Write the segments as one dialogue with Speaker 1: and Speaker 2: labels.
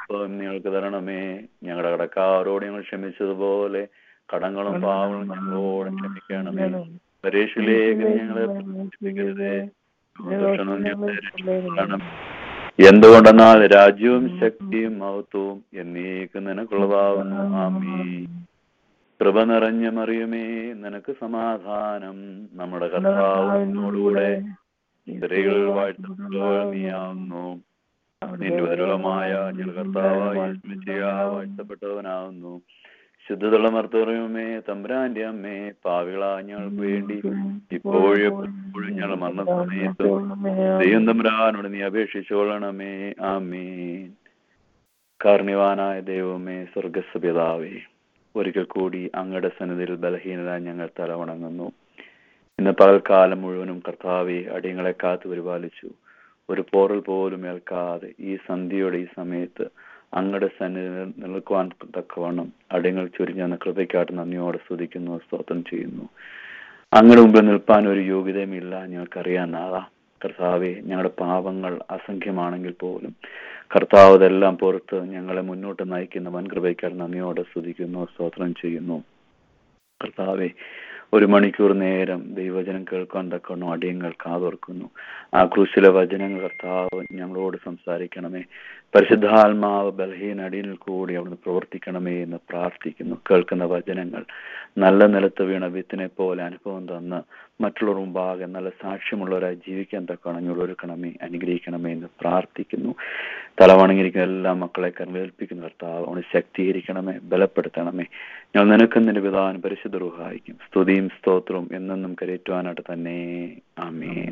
Speaker 1: പാപം ഞങ്ങൾക്ക് തരണമേ ഞങ്ങളുടെ കടക്കാരോട് ഞങ്ങൾ ക്ഷമിച്ചതുപോലെ കടങ്ങളും പാവങ്ങളും ഞങ്ങളോട് ക്ഷമിക്കണമേ പരീക്ഷയിലേക്ക് ഞങ്ങളെ പ്രവേശിപ്പിക്കരുതേ ദുഷ്ടനും ഞങ്ങളെ രക്ഷിക്കണം. എന്തുകൊണ്ടെന്നാൽ രാജ്യവും ശക്തിയും മഹത്വവും എന്നേക്കും നിനക്കുള്ളതാവുന്നു ആമീ കൃപ നിറഞ്ഞ മറിയുമേ നിനക്ക് സമാധാനം നമ്മുടെ കർത്താവിനോടുകൂടെ സ്ത്രീകൾ വാഴ്ത്തപ്പെട്ടവൾ നീയാവുന്നു നിന്റെ വരളമായ ഞങ്ങൾ കർത്താവായി സ്മിച്ചിയാ വാഴ്ത്തപ്പെട്ടവനാവുന്നു ശുദ്ധതയുള്ള മർത്തറിയുമേ തമ്പുരാന്റെ അമ്മേ പാവികളാ ഞങ്ങൾക്ക് വേണ്ടി ഇപ്പോഴും എപ്പോഴും ഞങ്ങൾ മരണ സമയത്തും ദൈവം തമ്പുരാനോട് നീ അപേക്ഷിച്ചോളണമേ ആമീൻ കാർണിവാനായ ദൈവമേ സ്വർഗസ്വപിതാവേ ഒരിക്കൽ കൂടി അങ്ങയുടെ സന്നിധിയിൽ ബലഹീനത ഞങ്ങൾ തലവണങ്ങുന്നു ഇന്ന് പകൽക്കാലം മുഴുവനും കർത്താവെ അടിയങ്ങളെ കാത്തു പരിപാലിച്ചു ഒരു പോറൽ പോലും ഏൽക്കാതെ ഈ സന്ധ്യയുടെ ഈ സമയത്ത് അങ്ങയുടെ സന്നിധിയിൽ നിൽക്കുവാൻ തക്കവണ്ണം അടിയങ്ങൾ ചൊരിഞ്ഞ കൃപയ്ക്കാട്ട് നന്ദിയോടെ സ്തുതിക്കുന്നു സ്തോത്രം ചെയ്യുന്നു അങ്ങയുടെ മുമ്പിൽ നിൽപ്പാൻ ഒരു യോഗ്യതയുമില്ല ഞങ്ങൾക്കറിയാൻ നാളാ കർത്താവെ ഞങ്ങളുടെ പാപങ്ങൾ അസംഖ്യമാണെങ്കിൽ പോലും കർത്താവ് ഇതെല്ലാം പുറത്ത് ഞങ്ങളെ മുന്നോട്ട് നയിക്കുന്ന വൻകൃപയ്ക്കാൾ നന്ദിയോടെ സ്തുതിക്കുന്നു സ്തോത്രം ചെയ്യുന്നു കർത്താവെ ഒരു മണിക്കൂർ നേരം ദൈവവചനം കേൾക്കാൻ തക്കണം അടിയങ്ങൾ കാതോർക്കുന്നു ആ ക്രൂശിലെ വചനങ്ങൾ കർത്താവ് ഞങ്ങളോട് സംസാരിക്കണമേ പരിശുദ്ധാത്മാവ് ബലഹീന അടിയനിൽ കൂടി അവിടുന്ന് പ്രവർത്തിക്കണമേ എന്ന് പ്രാർത്ഥിക്കുന്നു കേൾക്കുന്ന വചനങ്ങൾ നല്ല നിലത്ത് വീണ വിത്തിനെ പോലെ അനുഭവം തന്ന് മറ്റുള്ളവർ മുമ്പാകെ നല്ല സാക്ഷ്യമുള്ളവരായി ജീവിക്കാൻ തക്കണം ഞങ്ങളൊരുക്കണമേ അനുഗ്രഹിക്കണമേ എന്ന് പ്രാർത്ഥിക്കുന്നു തലവണങ്ങിയിരിക്കുന്ന എല്ലാ മക്കളെ കർമ്മേൽപ്പിക്കുന്ന കർത്താവ് അവനെ ശക്തീകരിക്കണമേ ബലപ്പെടുത്തണമേ ഞങ്ങൾ നിനക്കും നിന്റെ പിതാവിന് പരിശുദ്ധ റുഹായിക്കും സ്തുതിയും സ്തോത്രവും എന്നെന്നും കരയറ്റുവാനായിട്ട് തന്നെ ആമീൻ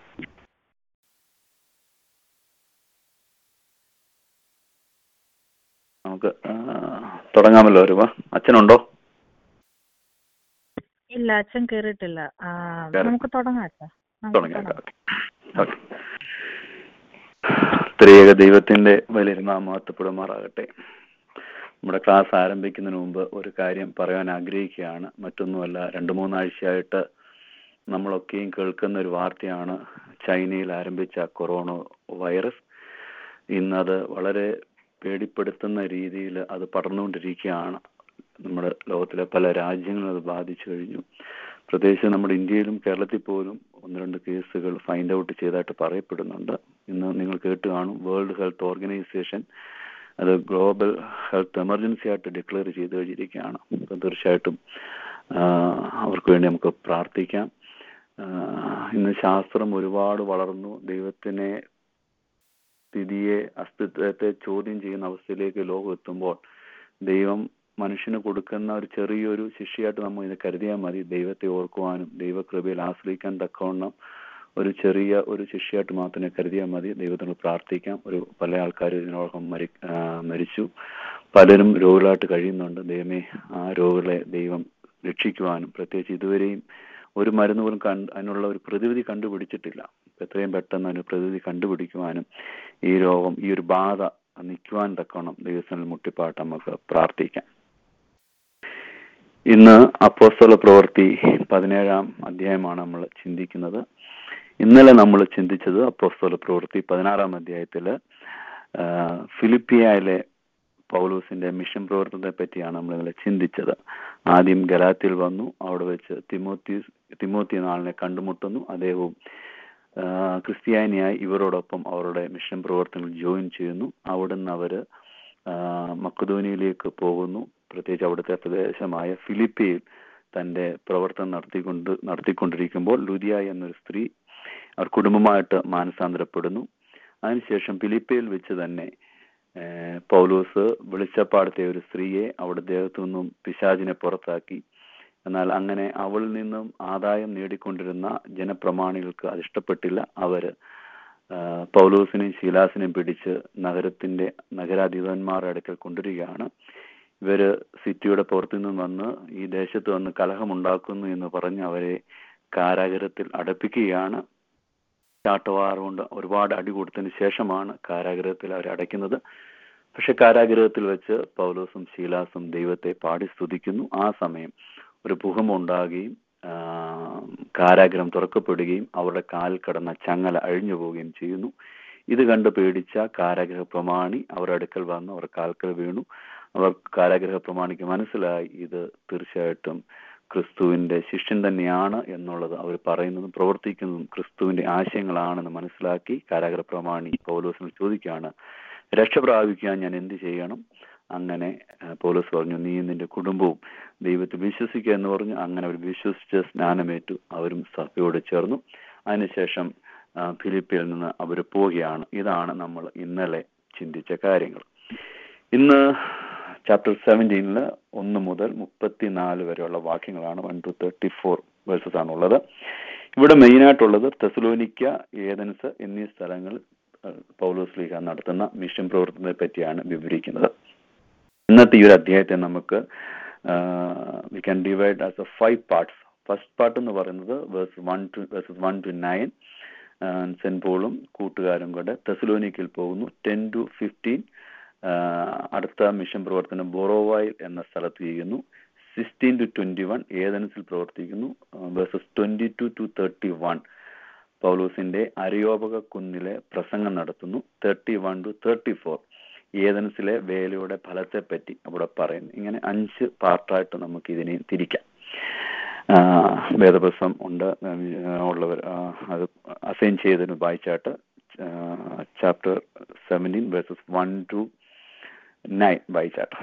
Speaker 1: നമുക്ക് ആ, തുടങ്ങാമല്ലോ ഒരു അച്ഛനുണ്ടോ
Speaker 2: ഇല്ല അച്ഛൻ കേറിയിട്ടില്ല ആ,
Speaker 1: കേറി.
Speaker 2: നമുക്ക് തുടങ്ങാം അച്ഛാ നമുക്ക്
Speaker 1: തുടങ്ങാം
Speaker 2: തുടങ്ങാം.
Speaker 1: ഓക്കെ സ്ത്രീക ദൈവത്തിന്റെ വലിയ നാമഹത്വപ്പെടുമാറാകട്ടെ നമ്മുടെ ക്ലാസ് ആരംഭിക്കുന്നതിന് മുമ്പ് ഒരു കാര്യം പറയാൻ ആഗ്രഹിക്കുകയാണ് മറ്റൊന്നുമല്ല രണ്ടു മൂന്നാഴ്ചയായിട്ട് നമ്മളൊക്കെയും കേൾക്കുന്ന ഒരു വാർത്തയാണ് ചൈനയിൽ ആരംഭിച്ച കൊറോണ വൈറസ് ഇന്നത് വളരെ പേടിപ്പെടുത്തുന്ന രീതിയിൽ അത് പടർന്നുകൊണ്ടിരിക്കുകയാണ് നമ്മുടെ ലോകത്തിലെ പല രാജ്യങ്ങളും അത് ബാധിച്ചു കഴിഞ്ഞു പ്രത്യേകിച്ച് നമ്മുടെ ഇന്ത്യയിലും കേരളത്തിൽ പോലും ഒന്ന് രണ്ട് കേസുകൾ ഫൈൻഡ് ഔട്ട് ചെയ്തതായിട്ട് പറയപ്പെടുന്നുണ്ട് ഇന്ന് നിങ്ങൾ കേട്ട് കാണും വേൾഡ് ഹെൽത്ത് ഓർഗനൈസേഷൻ അത് ഗ്ലോബൽ ഹെൽത്ത് എമർജൻസി ആയിട്ട് ഡിക്ലെയർ ചെയ്ത് കഴിഞ്ഞിരിക്കുകയാണ് അപ്പം തീർച്ചയായിട്ടും ആ, അവർക്ക് വേണ്ടി നമുക്ക് പ്രാർത്ഥിക്കാം ആ, ഇന്ന് ശാസ്ത്രം ഒരുപാട് വളർന്നു ദൈവത്തിനെ സ്ഥിതിയെ അസ്തിത്വത്തെ ചോദ്യം ചെയ്യുന്ന അവസ്ഥയിലേക്ക് ലോകം എത്തുമ്പോൾ ദൈവം മനുഷ്യന് കൊടുക്കുന്ന ഒരു ചെറിയൊരു ശിക്ഷയായിട്ട് നമ്മൾ ഇത് കരുതിയാൽ മതി ദൈവത്തെ ഓർക്കുവാനും ദൈവകൃപയിൽ ആശ്രയിക്കാൻ തക്കവണ്ണം ഒരു ചെറിയ ഒരു ശിക്ഷയായിട്ട് മാത്രമേ കരുതിയാൽ മതി ദൈവത്തിനോട് പ്രാർത്ഥിക്കാം ഒരു പല ആൾക്കാർ ഇതിനോടൊപ്പം മരി ആ, മരിച്ചു പലരും രോഗികളായിട്ട് കഴിയുന്നുണ്ട് ദൈവമേ ആ രോഗികളെ ദൈവം രക്ഷിക്കുവാനും പ്രത്യേകിച്ച് ഇതുവരെയും ഒരു മരുന്ന് പോലും കണ്ട് അതിനുള്ള ഒരു പ്രതിവിധി കണ്ടുപിടിച്ചിട്ടില്ല എത്രയും പെട്ടെന്ന് അതിന് പ്രതിവിധി കണ്ടുപിടിക്കുവാനും ഈ രോഗം ഈ ഒരു ബാധ നിൽക്കുവാൻ തക്കവണ്ണം ദൈവസ്ഥനിൽ മുട്ടിപ്പാട്ട് നമുക്ക് പ്രാർത്ഥിക്കാം ഇന്ന് അപ്പോസ്തല പ്രവൃത്തി പതിനേഴാം അധ്യായമാണ് നമ്മൾ ചിന്തിക്കുന്നത് ഇന്നലെ നമ്മൾ ചിന്തിച്ചത് അപ്പോസ്തല പ്രവൃത്തി പതിനാറാം അധ്യായത്തില് ആ, ഫിലിപ്പിയയിലെ പൗലൂസിന്റെ മിഷൻ പ്രവർത്തനത്തെ പറ്റിയാണ് നമ്മൾ ഇന്നലെ ചിന്തിച്ചത് ആദ്യം ഗലാത്തിൽ വന്നു അവിടെ വെച്ച് തിമോത്തി തിമോത്തി നാളിനെ കണ്ടുമുട്ടുന്നു അദ്ദേഹവും ആ, ക്രിസ്ത്യാനിയായി ഇവരോടൊപ്പം അവരുടെ മിഷൻ പ്രവർത്തനങ്ങൾ ജോയിൻ ചെയ്യുന്നു അവിടുന്ന് അവര് ആ, മക്കധോനിയിലേക്ക് പോകുന്നു പ്രത്യേകിച്ച് അവിടുത്തെ പ്രദേശമായ ഫിലിപ്പിയിൽ തന്റെ പ്രവർത്തനം നടത്തിക്കൊണ്ട് നടത്തിക്കൊണ്ടിരിക്കുമ്പോൾ ലുദിയ എന്നൊരു സ്ത്രീ അവർ കുടുംബമായിട്ട് മാനസാന്തരപ്പെടുന്നു അതിനുശേഷം ഫിലിപ്പയിൽ വെച്ച് തന്നെ ഏഹ്, പൗലോസ് വെളിച്ചപ്പാടത്തെ ഒരു സ്ത്രീയെ അവിടെ ദേഹത്തു നിന്നും പിശാചിനെ പുറത്താക്കി എന്നാൽ അങ്ങനെ അവളിൽ നിന്നും ആദായം നേടിക്കൊണ്ടിരുന്ന ജനപ്രമാണികൾക്ക് അത് ഇഷ്ടപ്പെട്ടില്ല അവര് ആ, പൗലോസിനെയും ശീലാസിനെയും പിടിച്ച് നഗരത്തിന്റെ നഗരാധിപന്മാരുടെ അടുക്കൽ കൊണ്ടുവരികയാണ് ഇവര് സിറ്റിയുടെ പുറത്തു നിന്നും വന്ന് ഈ ദേശത്ത് വന്ന് കലഹമുണ്ടാക്കുന്നു എന്ന് പറഞ്ഞ് അവരെ കാരാഗ്രഹത്തിൽ അടപ്പിക്കുകയാണ് ചാട്ടവാറ് കൊണ്ട് ഒരുപാട് അടി കൊടുത്തതിന് ശേഷമാണ് കാരാഗ്രഹത്തിൽ അവരെ അടയ്ക്കുന്നത് പക്ഷെ കാരാഗ്രഹത്തിൽ വെച്ച് പൗലോസും ശീലാസും ദൈവത്തെ പാടി സ്തുതിക്കുന്നു ആ സമയം ഒരു ഭൂകമ്പം ഉണ്ടാകുകയും ആ, കാരാഗ്രഹം തുറക്കപ്പെടുകയും അവരുടെ കാൽ കടന്ന ചങ്ങല അഴിഞ്ഞു പോവുകയും ചെയ്യുന്നു ഇത് കണ്ട് പേടിച്ച കാരാഗ്രഹ പ്രമാണി അവരുടെ അടുക്കൽ വന്ന് അവർ കാൽക്കൽ വീണു അവർ കാരാഗ്രഹ പ്രമാണിക്ക് മനസ്സിലായി ഇത് തീർച്ചയായിട്ടും ക്രിസ്തുവിന്റെ ശിഷ്യൻ തന്നെയാണ് എന്നുള്ളത് അവർ പറയുന്നതും പ്രവർത്തിക്കുന്നതും ക്രിസ്തുവിന്റെ ആശയങ്ങളാണെന്ന് മനസ്സിലാക്കി കാരാഗ്രഹ പ്രമാണി പൗലോസിനോട് ചോദിക്കുകയാണ് രക്ഷ പ്രാപിക്കാൻ ഞാൻ എന്ത് ചെയ്യണം അങ്ങനെ ആ, പൗലോസ് പറഞ്ഞു നീ നിന്റെ കുടുംബവും ദൈവത്തെ വിശ്വസിക്കുക എന്ന് പറഞ്ഞു അങ്ങനെ അവർ വിശ്വസിച്ച് സ്നാനമേറ്റു അവരും സഭയോട് ചേർന്നു അതിനുശേഷം ആ, ഫിലിപ്പിയിൽ നിന്ന് അവർ പോവുകയാണ് ഇതാണ് നമ്മൾ ഇന്നലെ ചിന്തിച്ച കാര്യങ്ങൾ ഇന്ന് ചാപ്റ്റർ സെവൻറ്റീനില് ഒന്ന് മുതൽ മുപ്പത്തിനാല് വരെയുള്ള വാക്യങ്ങളാണ് one to thirty four verses ആണുള്ളത് ഇവിടെ മെയിൻ ആയിട്ടുള്ളത് തെസലോനിക്ക ഏതൻസ് എന്നീ സ്ഥലങ്ങളിൽ ഏഹ്, പൗലോസ് ലീഗ നടത്തുന്ന മിഷൻ പ്രവർത്തനത്തെ പറ്റിയാണ് വിവരിക്കുന്നത് ഇന്നത്തെ ഈ ഒരു അധ്യായത്തെ നമുക്ക് we can divide as a five parts first part എന്ന് പറയുന്നത് verse one to verses one to nine saint പോളും കൂട്ടുകാരും കൂടെ തെസലോനിക്കിൽ പോകുന്നു ടെൻ ടു ഫിഫ്റ്റീൻ അടുത്ത മിഷൻ പ്രവർത്തനം ബൊറോവായിൽ എന്ന സ്ഥലത്ത് ചെയ്യുന്നു സിക്സ്റ്റീൻ ടു ട്വന്റി വൺ ഏതൻസിൽ പ്രവർത്തിക്കുന്നു verses twenty two to thirty one പൗലൂസിന്റെ അരയോപക കുന്നിലെ പ്രസംഗം നടത്തുന്നു thirty one to thirty four ഏതൻസിലെ വേലയുടെ ഫലത്തെപ്പറ്റി അവിടെ പറയുന്നു ഇങ്ങനെ അഞ്ച് പാർട്ടായിട്ട് നമുക്ക് ഇതിനെ തിരിക്കാം ആ, വേദപുസ്തകം ഉണ്ട് ആ, ഉള്ളവർ ആ, അത് അസൈൻ ചെയ്തതിന് വായിച്ചാട്ട് chapter seventeen verses one to nine വായിച്ചാട്ട്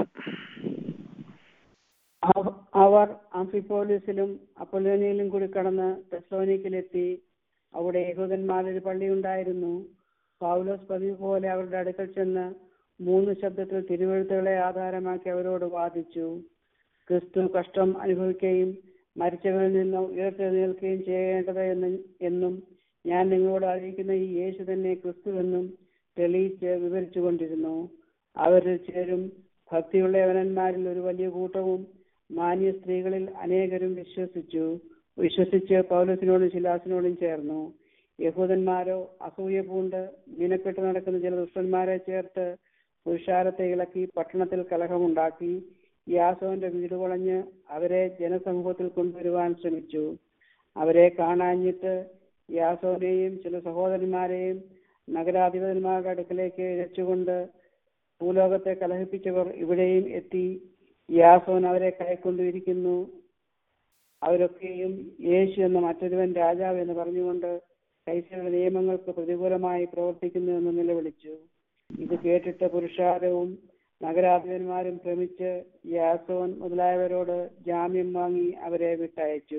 Speaker 3: അവ- അവർ അംഫിപ്പോലിസിലും അപ്പൊലോനിയിലും കൂടി കടന്ന് തെസ്ലോനിക്കിലെത്തി അവിടെ യഹൂദന്മാരുടെ ഒരു പള്ളി ഉണ്ടായിരുന്നു പൗലോസ് പതിവ് പോലെ അവരുടെ അടുക്കൽ ചെന്ന് മൂന്ന് ശബ്ദത്തിൽ തിരുവഴുത്തുകളെ ആധാരമാക്കി അവരോട് വാദിച്ചു ക്രിസ്തു കഷ്ടം അനുഭവിക്കുകയും മരിച്ചവരിൽ നിന്ന് ഉയർത്തെഴുന്നേൽക്കുകയും ചെയ്യേണ്ടത് എന്ന് എന്നും ഞാൻ നിങ്ങളോട് അറിയിക്കുന്ന ഈ യേശു തന്നെ ക്രിസ്തു എന്നും തെളിയിച്ച് വിവരിച്ചു കൊണ്ടിരുന്നു അവരിൽ ചേരും ഭക്തിയുള്ള യവനന്മാരിൽ ഒരു വലിയ കൂട്ടവും മാന്യ സ്ത്രീകളിൽ അനേകരും വിശ്വസിച്ചു വിശ്വസിച്ച് പൗലസിനോടും ശിലാസിനോടും ചേർന്നു യഹൂദന്മാരോ അസൂയ പൂണ്ട് മിനക്കെട്ട് നടക്കുന്ന ചില ദുഷ്ടന്മാരെ ചേർത്ത് പുരുഷാരത്തെ ഇളക്കി പട്ടണത്തിൽ കലഹമുണ്ടാക്കി യാസോന്റെ വീട് കുളഞ്ഞ് അവരെ ജനസമൂഹത്തിൽ കൊണ്ടുവരുവാൻ ശ്രമിച്ചു അവരെ കാണാഞ്ഞിട്ട് യാസോനെയും ചില സഹോദരന്മാരെയും നഗരാധിപതിന്മാരുടെ അടുക്കലേക്ക് ഇഴച്ചുകൊണ്ട് ഭൂലോകത്തെ കലഹിപ്പിച്ചവർ ഇവിടെയും എത്തി യാസോൻ അവരെ കൈക്കൊണ്ടിരിക്കുന്നു അവരൊക്കെയും യേശു എന്ന മറ്റൊരുവൻ രാജാവ് എന്ന് പറഞ്ഞുകൊണ്ട് കൈസരുടെ നിയമങ്ങൾക്ക് പ്രതികൂലമായി പ്രവർത്തിക്കുന്നു എന്ന് നിലവിളിച്ചു ഇത് കേട്ടിട്ട് പുരുഷാരവും നഗരാധിപന്മാരും ഭ്രമിച്ച് യാസോൻ മുതലായവരോട് ജാമ്യം വാങ്ങി അവരെ വിട്ടയച്ചു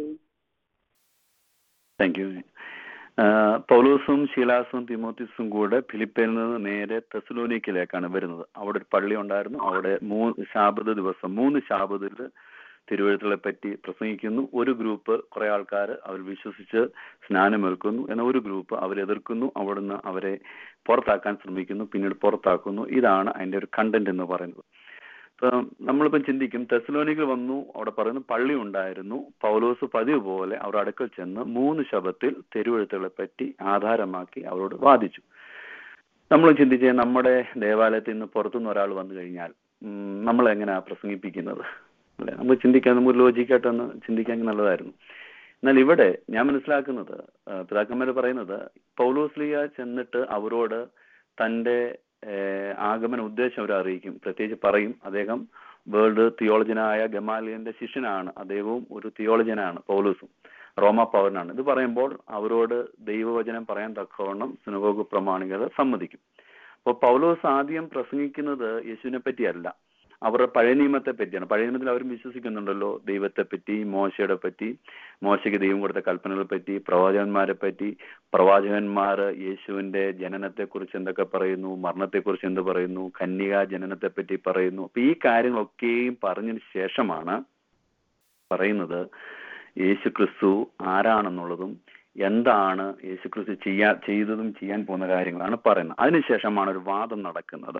Speaker 1: താങ്ക് യു പൗലോസും ശീലാസും തിമോത്തിസും കൂടെ ഫിലിപ്പയിൽ നിന്ന് നേരെ തെസലോനിക്കിലേക്കാണ് വരുന്നത് അവിടെ ഒരു പള്ളി ഉണ്ടായിരുന്നു അവിടെ മൂന്ന് ശാബത ദിവസം മൂന്ന് ശാബതിൽ തിരുവഴുത്തുകളെ പറ്റി പ്രസംഗിക്കുന്നു ഒരു ഗ്രൂപ്പ് കുറെ ആൾക്കാർ അവർ വിശ്വസിച്ച് സ്നാനമേൽക്കുന്നു എന്നാൽ ഒരു ഗ്രൂപ്പ് അവരെ എതിർക്കുന്നു അവിടുന്ന് അവരെ പുറത്താക്കാൻ ശ്രമിക്കുന്നു പിന്നീട് പുറത്താക്കുന്നു ഇതാണ് അതിന്റെ ഒരു കണ്ടന്റ് എന്ന് പറയുന്നത് ഇപ്പൊ നമ്മളിപ്പം ചിന്തിക്കും തെസലോനികൾ വന്നു അവിടെ പറയുന്നു പള്ളി ഉണ്ടായിരുന്നു പൗലോസ് പതിവ് പോലെ അവർ അടുക്കൽ ചെന്ന് മൂന്ന് ശബത്തിൽ തെരുവെഴുത്തുകളെ പറ്റി ആധാരമാക്കി അവരോട് വാദിച്ചു നമ്മൾ ചിന്തിച്ച നമ്മുടെ ദേവാലയത്തിൽ നിന്ന് പുറത്തുനിന്ന് ഒരാൾ വന്നു കഴിഞ്ഞാൽ ഉം, നമ്മൾ എങ്ങനെയാ പ്രസംഗിപ്പിക്കുന്നത് അല്ലെ നമ്മൾ ചിന്തിക്കാൻ നമുക്ക് ലോജിക്കായിട്ടൊന്ന് ചിന്തിക്കാൻ നല്ലതായിരുന്നു എന്നാൽ ഇവിടെ ഞാൻ മനസ്സിലാക്കുന്നത് ആ, പിതാക്കന്മാര് പറയുന്നത് പൗലോസ്ലിയ ചെന്നിട്ട് അവരോട് തന്റെ ഏഹ്, ആഗമന ഉദ്ദേശം അവർ അറിയിക്കും പ്രത്യേകിച്ച് പറയും അദ്ദേഹം വേൾഡ് തിയോളജനായ ഗമാലിയന്റെ ശിഷ്യനാണ് അദ്ദേഹവും ഒരു തിയോളജനാണ് പൗലോസും റോമ പൗരനാണ് ഇത് പറയുമ്പോൾ അവരോട് ദൈവവചനം പറയാൻ തക്കവണ്ണം സിനഗോഗ് പ്രമാണികർ സമ്മതിക്കും അപ്പോൾ പൗലോസ് ആദ്യം പ്രസംഗിക്കുന്നത് യേശുവിനെ പറ്റിയല്ല അവരുടെ പഴയ നിയമത്തെ പറ്റിയാണ് പഴയ നിയമത്തിൽ അവരും വിശ്വസിക്കുന്നുണ്ടല്ലോ ദൈവത്തെ പറ്റി മോശയുടെ പറ്റി മോശയ്ക്ക് ദൈവം കൊടുത്ത കൽപ്പനകളെ പറ്റി പ്രവാചകന്മാരെ പറ്റി പ്രവാചകന്മാർ യേശുവിന്റെ ജനനത്തെ കുറിച്ച് എന്തൊക്കെ പറയുന്നു മരണത്തെ കുറിച്ച് എന്ത് പറയുന്നു കന്യക ജനനത്തെ പറ്റി പറയുന്നു അപ്പൊ ഈ കാര്യങ്ങളൊക്കെയും പറഞ്ഞതിന് ശേഷമാണ് പറയുന്നത് യേശു ക്രിസ്തു ആരാണെന്നുള്ളതും എന്താണ് യേശു ക്രിസ്തു ചെയ്യാ ചെയ്തതും ചെയ്യാൻ പോകുന്ന കാര്യങ്ങളാണ് പറയുന്നത് അതിനുശേഷമാണ് ഒരു വാദം നടക്കുന്നത്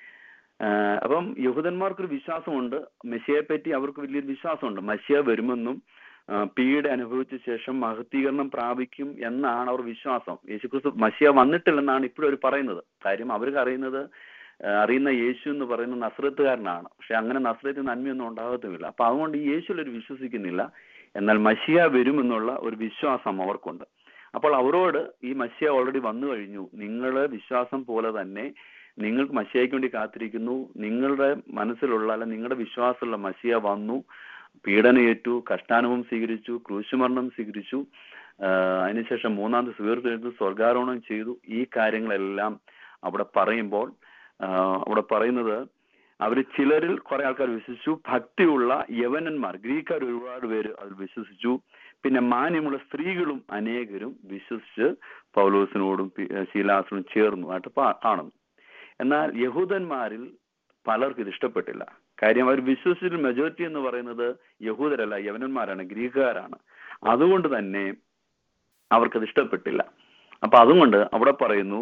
Speaker 1: ആഹ് അപ്പം യഹൂദന്മാർക്കൊരു വിശ്വാസമുണ്ട് മെസ്സിയെ പറ്റി അവർക്ക് വലിയൊരു വിശ്വാസമുണ്ട് മസിയ വരുമെന്നും ആഹ് പീഡ അനുഭവിച്ച ശേഷം മഹത്തീകരണം പ്രാപിക്കും എന്നാണ് അവർ വിശ്വാസം യേശുക്രിസ്തു മസിയ വന്നിട്ടില്ലെന്നാണ് ഇപ്പോഴും അവർ പറയുന്നത് കാര്യം അവർക്ക് അറിയുന്നത് ആഹ് അറിയുന്ന യേശു എന്ന് പറയുന്ന നസ്രത്തുകാരനാണ് പക്ഷെ അങ്ങനെ നസ്രത്തിൽ നന്മയൊന്നും ഉണ്ടാകത്തുമില്ല അപ്പൊ അതുകൊണ്ട് ഈ യേശുവിൽ അവർ വിശ്വസിക്കുന്നില്ല എന്നാൽ മഷിയ വരുമെന്നുള്ള ഒരു വിശ്വാസം അവർക്കുണ്ട് അപ്പോൾ അവരോട് ഈ മസ്യ ഓൾറെഡി വന്നു കഴിഞ്ഞു നിങ്ങള് വിശ്വാസം പോലെ തന്നെ നിങ്ങൾക്ക് മസിയയ്ക്ക് വേണ്ടി കാത്തിരിക്കുന്നു നിങ്ങളുടെ മനസ്സിലുള്ള അല്ല നിങ്ങളുടെ വിശ്വാസമുള്ള മസിയ വന്നു പീഡനയേറ്റു കഷ്ടാനുഭവം സ്വീകരിച്ചു ക്രൂശുമരണം സ്വീകരിച്ചു ആഹ് അതിനുശേഷം മൂന്നാം ദിവസം ഉയർത്തെഴുതു സ്വർഗാരോഹണം ചെയ്തു ഈ കാര്യങ്ങളെല്ലാം അവിടെ പറയുമ്പോൾ ആഹ് അവിടെ പറയുന്നത് അവർ ചിലരിൽ കുറെ ആൾക്കാർ വിശ്വസിച്ചു ഭക്തിയുള്ള യവനന്മാർ ഗ്രീക്കാർ ഒരുപാട് പേര് അതിൽ വിശ്വസിച്ചു പിന്നെ മാന്യമുള്ള സ്ത്രീകളും അനേകരും വിശ്വസിച്ച് പൗലോസിനോടും പി- ഏഹ് ശീലാസിനോടും ചേർന്നു ആയിട്ട് പാ- കാണുന്നു എന്നാൽ യഹൂദന്മാരിൽ പലർക്കും ഇത് ഇഷ്ടപ്പെട്ടില്ല കാര്യം അവർ വിശ്വസിച്ചിട്ട് മെജോറിറ്റി എന്ന് പറയുന്നത് യഹൂദരല്ല യവനന്മാരാണ് ഗ്രീക്കുകാരാണ് അതുകൊണ്ട് തന്നെ അവർക്കത് ഇഷ്ടപ്പെട്ടില്ല അപ്പൊ അതുകൊണ്ട് അവിടെ പറയുന്നു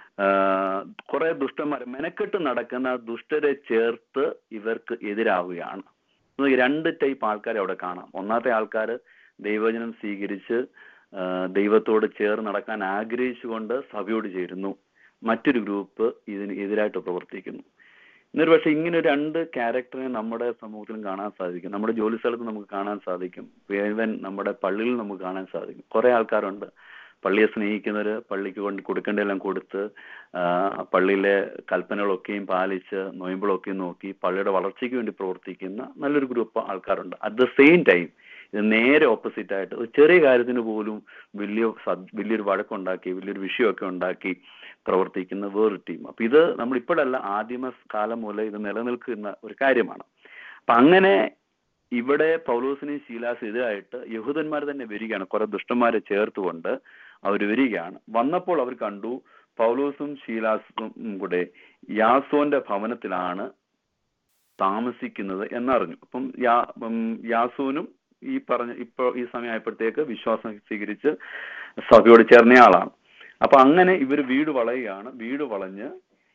Speaker 1: കുറെ ദുഷ്ടന്മാർ മെനക്കെട്ട് നടക്കുന്ന ദുഷ്ടരെ ചേർത്ത് ഇവർക്ക് എതിരാവുകയാണ് നോക്കി രണ്ട് ടൈപ്പ് ആൾക്കാരെ അവിടെ കാണാം ഒന്നാമത്തെ ആൾക്കാർ ദൈവജനം സ്വീകരിച്ച് ആ, ദൈവത്തോട് ചേർന്ന് നടക്കാൻ ആഗ്രഹിച്ചുകൊണ്ട് സഭയോട് ചേരുന്നു മറ്റൊരു ഗ്രൂപ്പ് ഇതിന് എതിരായിട്ട് പ്രവർത്തിക്കുന്നു എന്നൊരു പക്ഷെ ഇങ്ങനെ രണ്ട് ക്യാരക്ടറെ നമ്മുടെ സമൂഹത്തിലും കാണാൻ സാധിക്കും നമ്മുടെ ജോലി സ്ഥലത്ത് നമുക്ക് കാണാൻ സാധിക്കും ഈവൻ നമ്മുടെ പള്ളിയിൽ നമുക്ക് കാണാൻ സാധിക്കും കുറെ ആൾക്കാരുണ്ട് പള്ളിയെ സ്നേഹിക്കുന്നവര് പള്ളിക്ക് കൊണ്ട് കൊടുക്കേണ്ടതെല്ലാം കൊടുത്ത് ആ, പള്ളിയിലെ കൽപ്പനകളൊക്കെയും പാലിച്ച് നൊയമ്പുകളൊക്കെയും നോക്കി പള്ളിയുടെ വളർച്ചയ്ക്ക് വേണ്ടി പ്രവർത്തിക്കുന്ന നല്ലൊരു ഗ്രൂപ്പ് ആൾക്കാരുണ്ട് അറ്റ് ദ സെയിം ടൈം ഇത് നേരെ ഓപ്പോസിറ്റ് ആയിട്ട് ഒരു ചെറിയ കാര്യത്തിന് പോലും വലിയ സദ് വലിയൊരു വഴക്കുണ്ടാക്കി വലിയൊരു വിഷയമൊക്കെ ഉണ്ടാക്കി പ്രവർത്തിക്കുന്ന വേറൊരു ടീം അപ്പൊ ഇത് നമ്മൾ ഇപ്പോഴല്ല ആദിമ കാലം മുതലേ ഇത് നിലനിൽക്കുന്ന ഒരു കാര്യമാണ് അപ്പൊ അങ്ങനെ ഇവിടെ പൗലോസിനെയും ശീലാസ് എതിരായിട്ട് യഹൂദന്മാർ തന്നെ വരികയാണ് കുറെ ദുഷ്ടന്മാരെ ചേർത്തുകൊണ്ട് അവർ വരികയാണ് വന്നപ്പോൾ അവർ കണ്ടു പൗലോസും ശീലാസും കൂടെ യാസോന്റെ ഭവനത്തിലാണ് താമസിക്കുന്നത് എന്നറിഞ്ഞു അപ്പം യാ ഉം, യാസോനും ഈ പറഞ്ഞ ഇപ്പൊ ഈ സമയമായപ്പോഴത്തേക്ക് വിശ്വാസം സ്വീകരിച്ച് സഭയോട് ചേർന്നയാളാണ് അപ്പൊ അങ്ങനെ ഇവർ വീട് വളയുകയാണ് വീട് വളഞ്ഞ്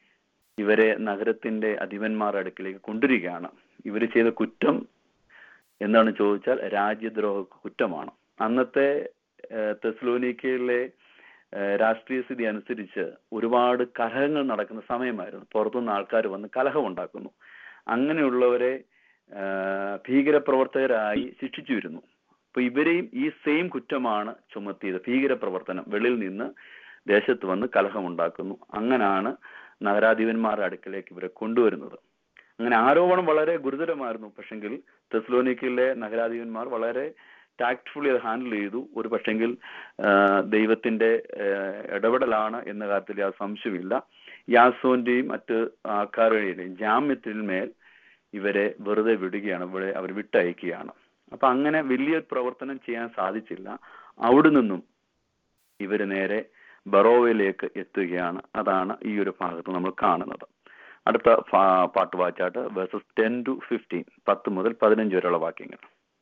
Speaker 1: ഇവരെ നഗരത്തിന്റെ അധിപന്മാരുടെ അടുക്കിലേക്ക് കൊണ്ടുവരികയാണ് ഇവർ ചെയ്ത കുറ്റം എന്താണ് ചോദിച്ചാൽ രാജ്യദ്രോഹ കുറ്റമാണ് അന്നത്തെ ഏഹ്, തെസ്സലോനിക്കയിലെ ഏഹ്, രാഷ്ട്രീയ സ്ഥിതി അനുസരിച്ച് ഒരുപാട് കലഹങ്ങൾ നടക്കുന്ന സമയമായിരുന്നു പുറത്തുനിന്ന് ആൾക്കാർ വന്ന് കലഹം ഉണ്ടാക്കുന്നു അങ്ങനെയുള്ളവരെ ആഹ്, ഭീകരപ്രവർത്തകരായി ശിക്ഷിച്ചു വരുന്നു അപ്പൊ ഇവരെയും ഈ സെയിം കുറ്റമാണ് ചുമത്തിയത് ഭീകരപ്രവർത്തനം വെളിയിൽ നിന്ന് ദേശത്ത് വന്ന് കലഹമുണ്ടാക്കുന്നു അങ്ങനാണ് നഗരാധിപന്മാരുടെ അടുക്കലേക്ക് ഇവരെ കൊണ്ടുവരുന്നത് അങ്ങനെ ആരോപണം വളരെ ഗുരുതരമായിരുന്നു പക്ഷെങ്കിൽ തെസ്ലോനിക്കയിലെ നഗരാധിപന്മാർ വളരെ ടാക്ട്ഫുള്ളി അത് ഹാൻഡിൽ ചെയ്തു ഒരു പക്ഷെങ്കിൽ ആഹ്, ദൈവത്തിന്റെ ആഹ്, ഇടപെടലാണ് എന്ന കാര്യത്തിൽ ആ സംശയമില്ല യാസോന്റെയും മറ്റ് ആൾക്കാരുടെയും ജാമ്യത്തിന്മേൽ ഇവരെ വെറുതെ വിടുകയാണ് ഇവിടെ അവർ വിട്ടയക്കുകയാണ് അപ്പൊ അങ്ങനെ വലിയ പ്രവർത്തനം ചെയ്യാൻ സാധിച്ചില്ല അവിടെ നിന്നും ഇവര് നേരെ ബറോവയിലേക്ക് എത്തുകയാണ് അതാണ് ഈ ഒരു ഭാഗത്ത് നമ്മൾ കാണുന്നത് അടുത്ത ഫാ- പാട്ട് വായിച്ചാട്ട് വേഴ്സസ് ടെൻ ടു ഫിഫ്റ്റീൻ പത്ത് മുതൽ പതിനഞ്ച് വരെയുള്ള വാക്യങ്ങൾ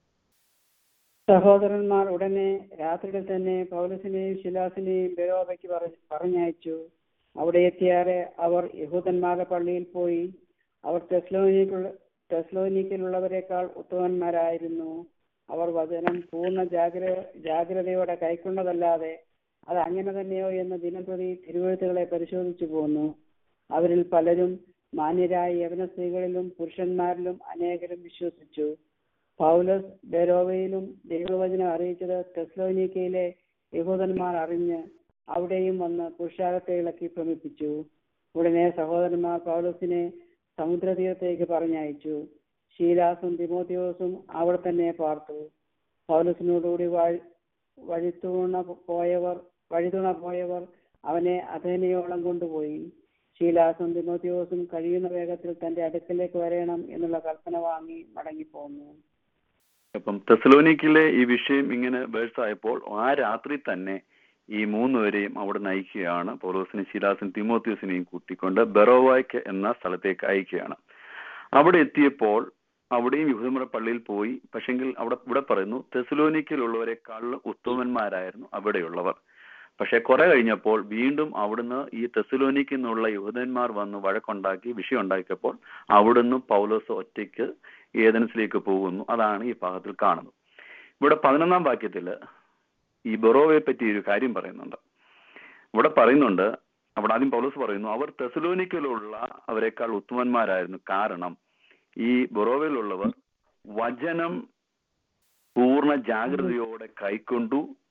Speaker 3: സഹോദരന്മാർ ഉടനെ രാത്രിയിൽ തന്നെ പൗലസിനെയും ശിലാസിനെയും ബെരോബയ്ക്ക് പറ- പറഞ്ഞയച്ചു അവിടെ എത്തിയാറെ അവർ യഹൂദന്മാരുടെ പള്ളിയിൽ പോയി അവർ ടെസ്ലോനിക്കുള്ള ടെസ്ലോനിക്കിലുള്ളവരെക്കാൾ ഉത്തമന്മാരായിരുന്നു അവർ വചനം പൂർണ്ണ ജാഗ്ര ജാഗ്രതയോടെ കൈക്കൊണ്ടതല്ലാതെ അത് അങ്ങനെ തന്നെയോ എന്ന് ദിനപ്രതി തിരുവഴുത്തുകളെ പരിശോധിച്ചു പോന്നു അവരിൽ പലരും മാന്യരായ യവന സ്ത്രീകളിലും പുരുഷന്മാരിലും അനേകരും വിശ്വസിച്ചു പൗലസ് ബെരോവയിലും ദൈവവചനം അറിയിച്ചത് ടെസ്ലോനിക്കയിലെ യഹൂദന്മാർ അറിഞ്ഞ് അവിടെയും വന്ന് പുരുഷാരത്തെ ഇളക്കി ഭ്രമിപ്പിച്ചു ഉടനെ സഹോദരന്മാർ പൗലോസിനെ സമുദ്രതീരത്തേക്ക് പറഞ്ഞയച്ചു ശീലാസും തിമോത്തിയോസും അവിടെ തന്നെ പാർത്തു പൗലസിനോടുകൂടി വഴി വഴിത്തൂണ പോയവർ വഴിതുണ പോയവർ അവനെ അഥേനയോളം കൊണ്ടുപോയി ശീലാസും തിമോത്തിയോസും കഴിയുന്ന വേഗത്തിൽ തന്റെ അടുക്കലേക്ക് വരേണം എന്നുള്ള കൽപ്പന വാങ്ങി മടങ്ങിപ്പോന്നു
Speaker 1: അപ്പം തെസലോനിക്കിലെ ഈ വിഷയം ഇങ്ങനെ വേഴ്സ് ആയപ്പോൾ ആ രാത്രി തന്നെ ഈ മൂന്നുപേരെയും അവിടെ നയിക്കുകയാണ് പൗലോസിനെ ശിലാസിനും തിമോത്യോസിനെയും കൂട്ടിക്കൊണ്ട് ബെറോവായ്ക്ക് എന്ന സ്ഥലത്തേക്ക് അയക്കുകയാണ് അവിടെ എത്തിയപ്പോൾ അവിടെയും യഹൂദന്മാരുടെ പള്ളിയിൽ പോയി പക്ഷെങ്കിൽ അവിടെ ഇവിടെ പറയുന്നു തെസലോനിക്കിലുള്ളവരെക്കാൾ ഉത്തമന്മാരായിരുന്നു അവിടെയുള്ളവർ പക്ഷെ കുറെ കഴിഞ്ഞപ്പോൾ വീണ്ടും അവിടുന്ന് ഈ തെസലോനിക്കിൽ നിന്നുള്ള യഹൂദന്മാർ വന്ന് വഴക്കുണ്ടാക്കി വിഷയം ഉണ്ടാക്കിയപ്പോൾ അവിടുന്ന് പൗലോസ് ഒറ്റയ്ക്ക് ഏതൻസിലേക്ക് പോകുന്നു അതാണ് ഈ ഭാഗത്തിൽ കാണുന്നത് ഇവിടെ പതിനൊന്നാം വാക്യത്തിൽ ഈ ബൊറോവയെ പറ്റി ഒരു കാര്യം പറയുന്നുണ്ട് ഇവിടെ പറയുന്നുണ്ട് അവിടെ ആദ്യം പൗലോസ് പറയുന്നു അവർ തെസലോനിക്കയിലുള്ള അവരെക്കാൾ ഉത്തമന്മാരായിരുന്നു കാരണം ഈ ബൊറോവയിലുള്ളവർ വചനം പൂർണ്ണ ജാഗ്രതയോടെ കൈക്കൊണ്ടു